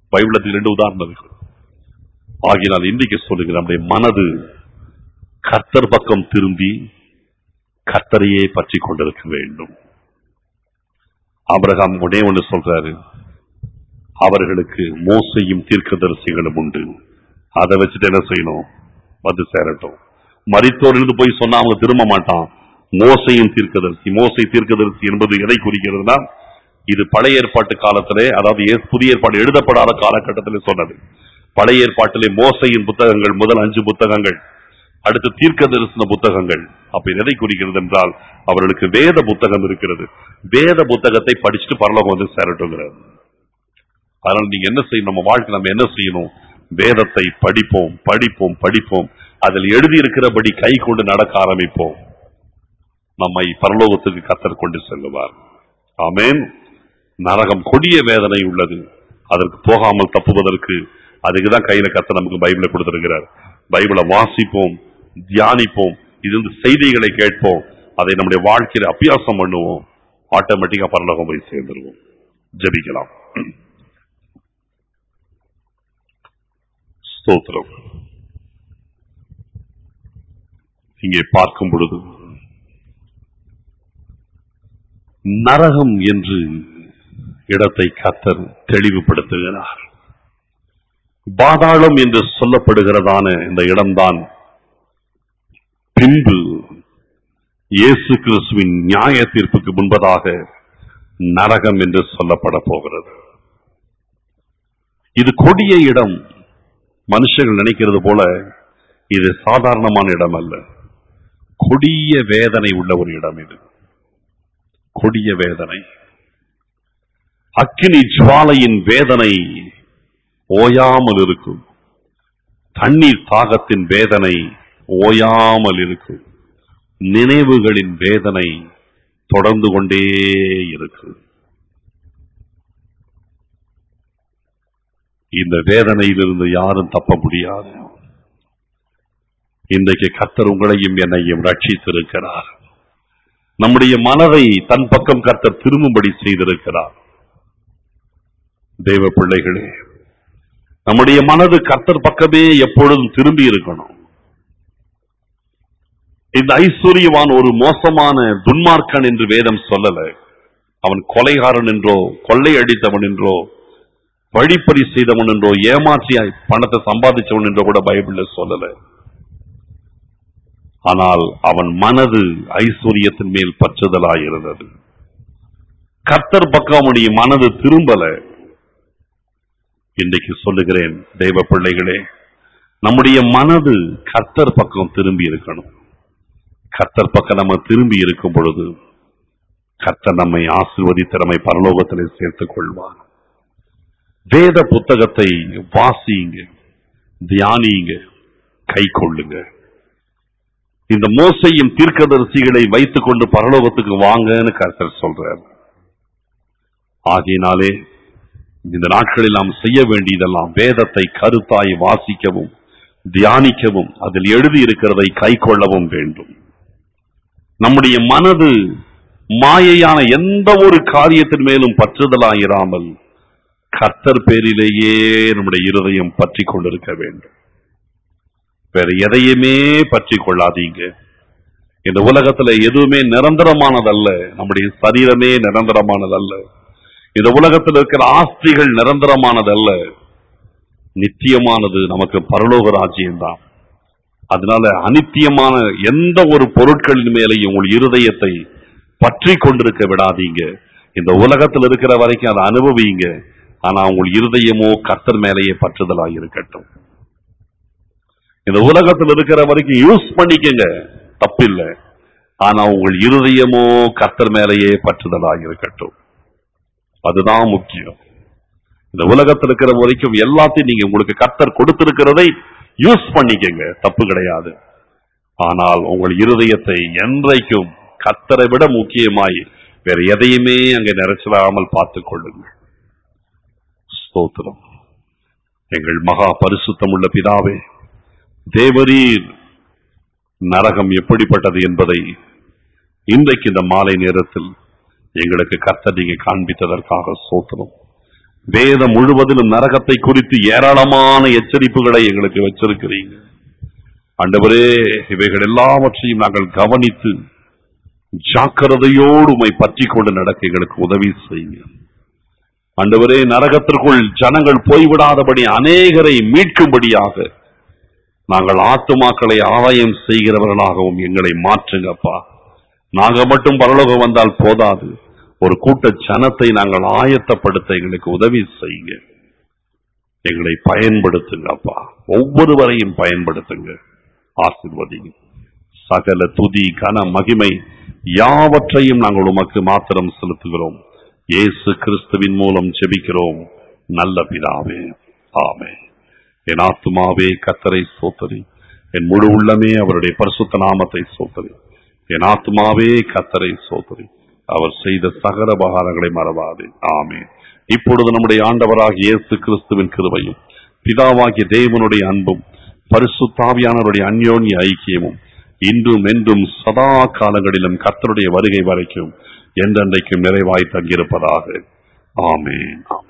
பைபிளத்தில் ரெண்டு உதாரணம் இருக்கு ஆகினால் இன்றைக்கு சொல்லுங்க நம்முடைய மனது கர்த்தர் பக்கம் திரும்பி கர்த்தரையே பற்றி கொண்டிருக்க வேண்டும் ஆபிரகாம் உடனே ஒன்று சொல்றாரு அவர்களுக்கு மோசையும் தீர்க்கதரிசிகளும் உண்டு அதை வச்சுட்டு என்ன செய்யணும் வந்து சேரட்டும் மரித்தோரிலிருந்து போய் சொன்னா அவங்க திரும்ப மாட்டான் மோசையும் தீர்க்கதரிசி மோசை தீர்க்கதரிசி என்பது எதை குறிக்கிறதுனா இது பழைய ஏற்பாட்டு காலத்திலே அதாவது ஏ- புதிய ஏற்பாடு எழுதப்படாத காலகட்டத்திலே சொன்னது பழைய ஏற்பாட்டிலே மோசையின் புத்தகங்கள் முதல் அஞ்சு புத்தகங்கள் அடுத்து தீர்க்க தரிசன புத்தகங்கள் அப்ப இது எதை குறிக்கிறது என்றால் அவர்களுக்கு வேத புத்தகம் இருக்கிறது வேத புத்தகத்தை படிச்சுட்டு பரலோகம் வந்து சேரட்டுங்கிறார் அதனால நீங்க என்ன செய்யணும் நம்ம வாழ்க்கை நம்ம என்ன செய்யணும் வேதத்தை படிப்போம் படிப்போம் படிப்போம் அதில் எழுதி இருக்கிறபடி கை கொண்டு நடக்க ஆரம்பிப்போம் நம்மை பரலோகத்துக்கு கத்தர் கொண்டு செல்லுவார் ஆமென் நரகம் கொடிய வேதனை உள்ளது அதற்கு போகாமல் தப்புவதற்கு அதுக்கு தான் கையில கத்த நமக்கு பைபிளை கொடுத்திருக்கிறார் பைபிளை வாசிப்போம் தியானிப்போம் இது வந்து செய்திகளை கேட்போம் அதை நம்முடைய வாழ்க்கையில அபியாசம் பண்ணுவோம் ஆட்டோமேட்டிக்கா பரலோகம் போய் சேர்ந்துருவோம் ஜெபிக்கலாம் ஸ்தோத்திரம் இங்கே பார்க்கும் பொழுது நரகம் என்று இடத்தை கத்தர் தெளிவுபடுத்துகிறார் பாதாளம் என்று சொல்லப்படுகிறதான இந்த இடம்தான் பின்பு இயேசு கிறிஸ்துவின் நியாய தீர்ப்புக்கு முன்பதாக நரகம் என்று சொல்லப்பட போகிறது இது கொடிய இடம் மனுஷர்கள் நினைக்கிறது போல இது சாதாரணமான இடம் அல்ல கொடிய வேதனை உள்ள ஒரு இடம் இது கொடிய வேதனை அக்கினி ஜுவாலையின் வேதனை ஓயாமல் இருக்கும் தண்ணீர் தாகத்தின் வேதனை ஓயாமல் இருக்கும் நினைவுகளின் வேதனை தொடர்ந்து கொண்டே இருக்கும் இந்த வேதனையிலிருந்து யாரும் தப்ப முடியாது இன்றைக்கு கர்த்தர் உங்களையும் என்னையும் ரட்சித்திருக்கிறார் நம்முடைய மனதை தன் பக்கம் கர்த்தர் திரும்பும்படி செய்திருக்கிறார் தெய்வ பிள்ளைகளே நம்முடைய மனது கர்த்தர் பக்கமே எப்பொழுதும் திரும்பி இருக்கணும் இந்த ஐஸ்வர்யவான் ஒரு மோசமான துன்மார்க்கன் என்று வேதம் சொல்லல அவன் கொலைகாரன் என்றோ கொள்ளை அடித்தவன் என்றோ வழிப்பறி செய்தவன் என்றோ ஏமாற்றி பணத்தை சம்பாதிச்சவன் என்றோ கூட பைபிள்ல சொல்லல ஆனால் அவன் மனது ஐஸ்வர்யத்தின் மேல் பற்றுதலாய் இருந்தது கர்த்தர் பக்கம் அவனுடைய மனது திரும்பல இன்றைக்கு சொல்லுகிறேன் தெய்வ பிள்ளைகளே நம்முடைய மனது கர்த்தர் பக்கம் திரும்பி இருக்கணும் கர்த்தர் பக்கம் நம்ம திரும்பி இருக்கும் பொழுது கர்த்தர் நம்மை ஆசிர்வதித்து நம்மை பரலோகத்திலே சேர்த்துக் கொள்வார் வேத புத்தகத்தை வாசியுங்க தியானியுங்க கை கொள்ளுங்க இந்த மோசையும் தீர்க்கதரிசிகளை வைத்துக் கொண்டு பரலோகத்துக்கு வாங்கன்னு கர்த்தர் சொல்றார் ஆகையினாலே இந்த நாட்களில் நாம் செய்ய வேண்டியதெல்லாம் வேதத்தை கருத்தாய் வாசிக்கவும் தியானிக்கவும் அதில் எழுதி இருக்கிறதை கை கொள்ளவும் வேண்டும் நம்முடைய மனது மாயையான எந்த ஒரு காரியத்தின் மேலும் பற்றுதலாயிராமல் கர்த்தர் பேரிலேயே நம்முடைய இருதயம் பற்றி கொண்டிருக்க வேண்டும் வேற எதையுமே பற்றி கொள்ளாதீங்க இந்த உலகத்துல எதுவுமே நிரந்தரமானதல்ல நம்முடைய சரீரமே நிரந்தரமானதல்ல இந்த உலகத்தில் இருக்கிற ஆஸ்திகள் நிரந்தரமானதல்ல நித்தியமானது நமக்கு பரலோக ராஜ்யம்தான் அதனால அனித்தியமான எந்த ஒரு பொருட்களின் மேலேயும் உங்கள் இருதயத்தை பற்றி கொண்டிருக்க விடாதீங்க இந்த உலகத்தில் இருக்கிற வரைக்கும் அதை அனுபவிங்க ஆனா உங்கள் இருதயமோ கர்த்தர் மேலேயே பற்றுதலாக இருக்கட்டும் இந்த உலகத்தில் இருக்கிற வரைக்கும் யூஸ் பண்ணிக்கங்க தப்பில்லை ஆனா உங்கள் இருதயமோ கர்த்தர் மேலேயே பற்றுதலாக இருக்கட்டும் அதுதான் முக்கியம் இந்த உலகத்தில் இருக்கிற வரைக்கும் எல்லாத்தையும் நீங்க உங்களுக்கு கர்த்தர் கொடுத்திருக்கிறதை யூஸ் பண்ணிக்கங்க தப்பு கிடையாது ஆனால் உங்கள் இருதயத்தை என்றைக்கும் கர்த்தரை விட முக்கியமாய் வேற எதையுமே அங்கே நிறைச்சிடாமல் பார்த்துக் கொள்ளுங்கள் ஸ்தோத்திரம் எங்கள் மகா பரிசுத்தமுள்ள பிதாவே தேவரீர் நரகம் எப்படிப்பட்டது என்பதை இன்றைக்கு இந்த மாலை நேரத்தில் எங்களுக்கு கர்த்தர் நீங்க காண்பித்ததற்காக சோத்திரம் வேதம் முழுவதிலும் நரகத்தை குறித்து ஏராளமான எச்சரிப்புகளை எங்களுக்கு வச்சிருக்கிறீங்க ஆண்டவரே இவைகள் எல்லாவற்றையும் நாங்கள் கவனித்து ஜாக்கிரதையோடு உமை பற்றி கொண்டு நடக்க எங்களுக்கு உதவி செய்யுங்க ஆண்டவரே நரகத்திற்குள் ஜனங்கள் போய்விடாதபடி அநேகரை மீட்கும்படியாக நாங்கள் ஆத்துமாக்களை ஆலயம் செய்கிறவர்களாகவும் எங்களை மாற்றுங்கப்பா நாங்க மட்டும் பரலோகம் வந்தால் போதாது ஒரு கூட்ட ஜனத்தை நாங்கள் ஆயத்தப்படுத்த எங்களுக்கு உதவி செய்யுங்க எங்களை பயன்படுத்துங்க அப்பா ஒவ்வொருவரையும் பயன்படுத்துங்க ஆசிர்வதிங்க சகல துதி கன மகிமை யாவற்றையும் நாங்கள் உமக்கு மாத்திரம் செலுத்துகிறோம் இயேசு கிறிஸ்துவின் மூலம் ஜெபிக்கிறோம் நல்ல பிதாவே ஆமே என் ஆத்துமாவே கத்தரை சோத்தரி என் முழு உள்ளமே அவருடைய பரிசுத்த நாமத்தை சோத்தரி என் ஆத்துமாவே கத்தரை சோதரி அவர் செய்த சகல பகாரங்களை மறவாது ஆமே இப்பொழுது நம்முடைய ஆண்டவராகிய இயேசு கிறிஸ்துவின் கிருபையும் பிதாவாகிய தேவனுடைய அன்பும் பரிசுத்தாவியானவருடைய அந்யோன்ய ஐக்கியமும் இன்றும் என்றும் சதா காலங்களிலும் கர்த்தருடைய வருகை வரைக்கும் என்றென்றைக்கும் நிறைவாய் தங்கியிருப்பதாக ஆமென் ஆமென்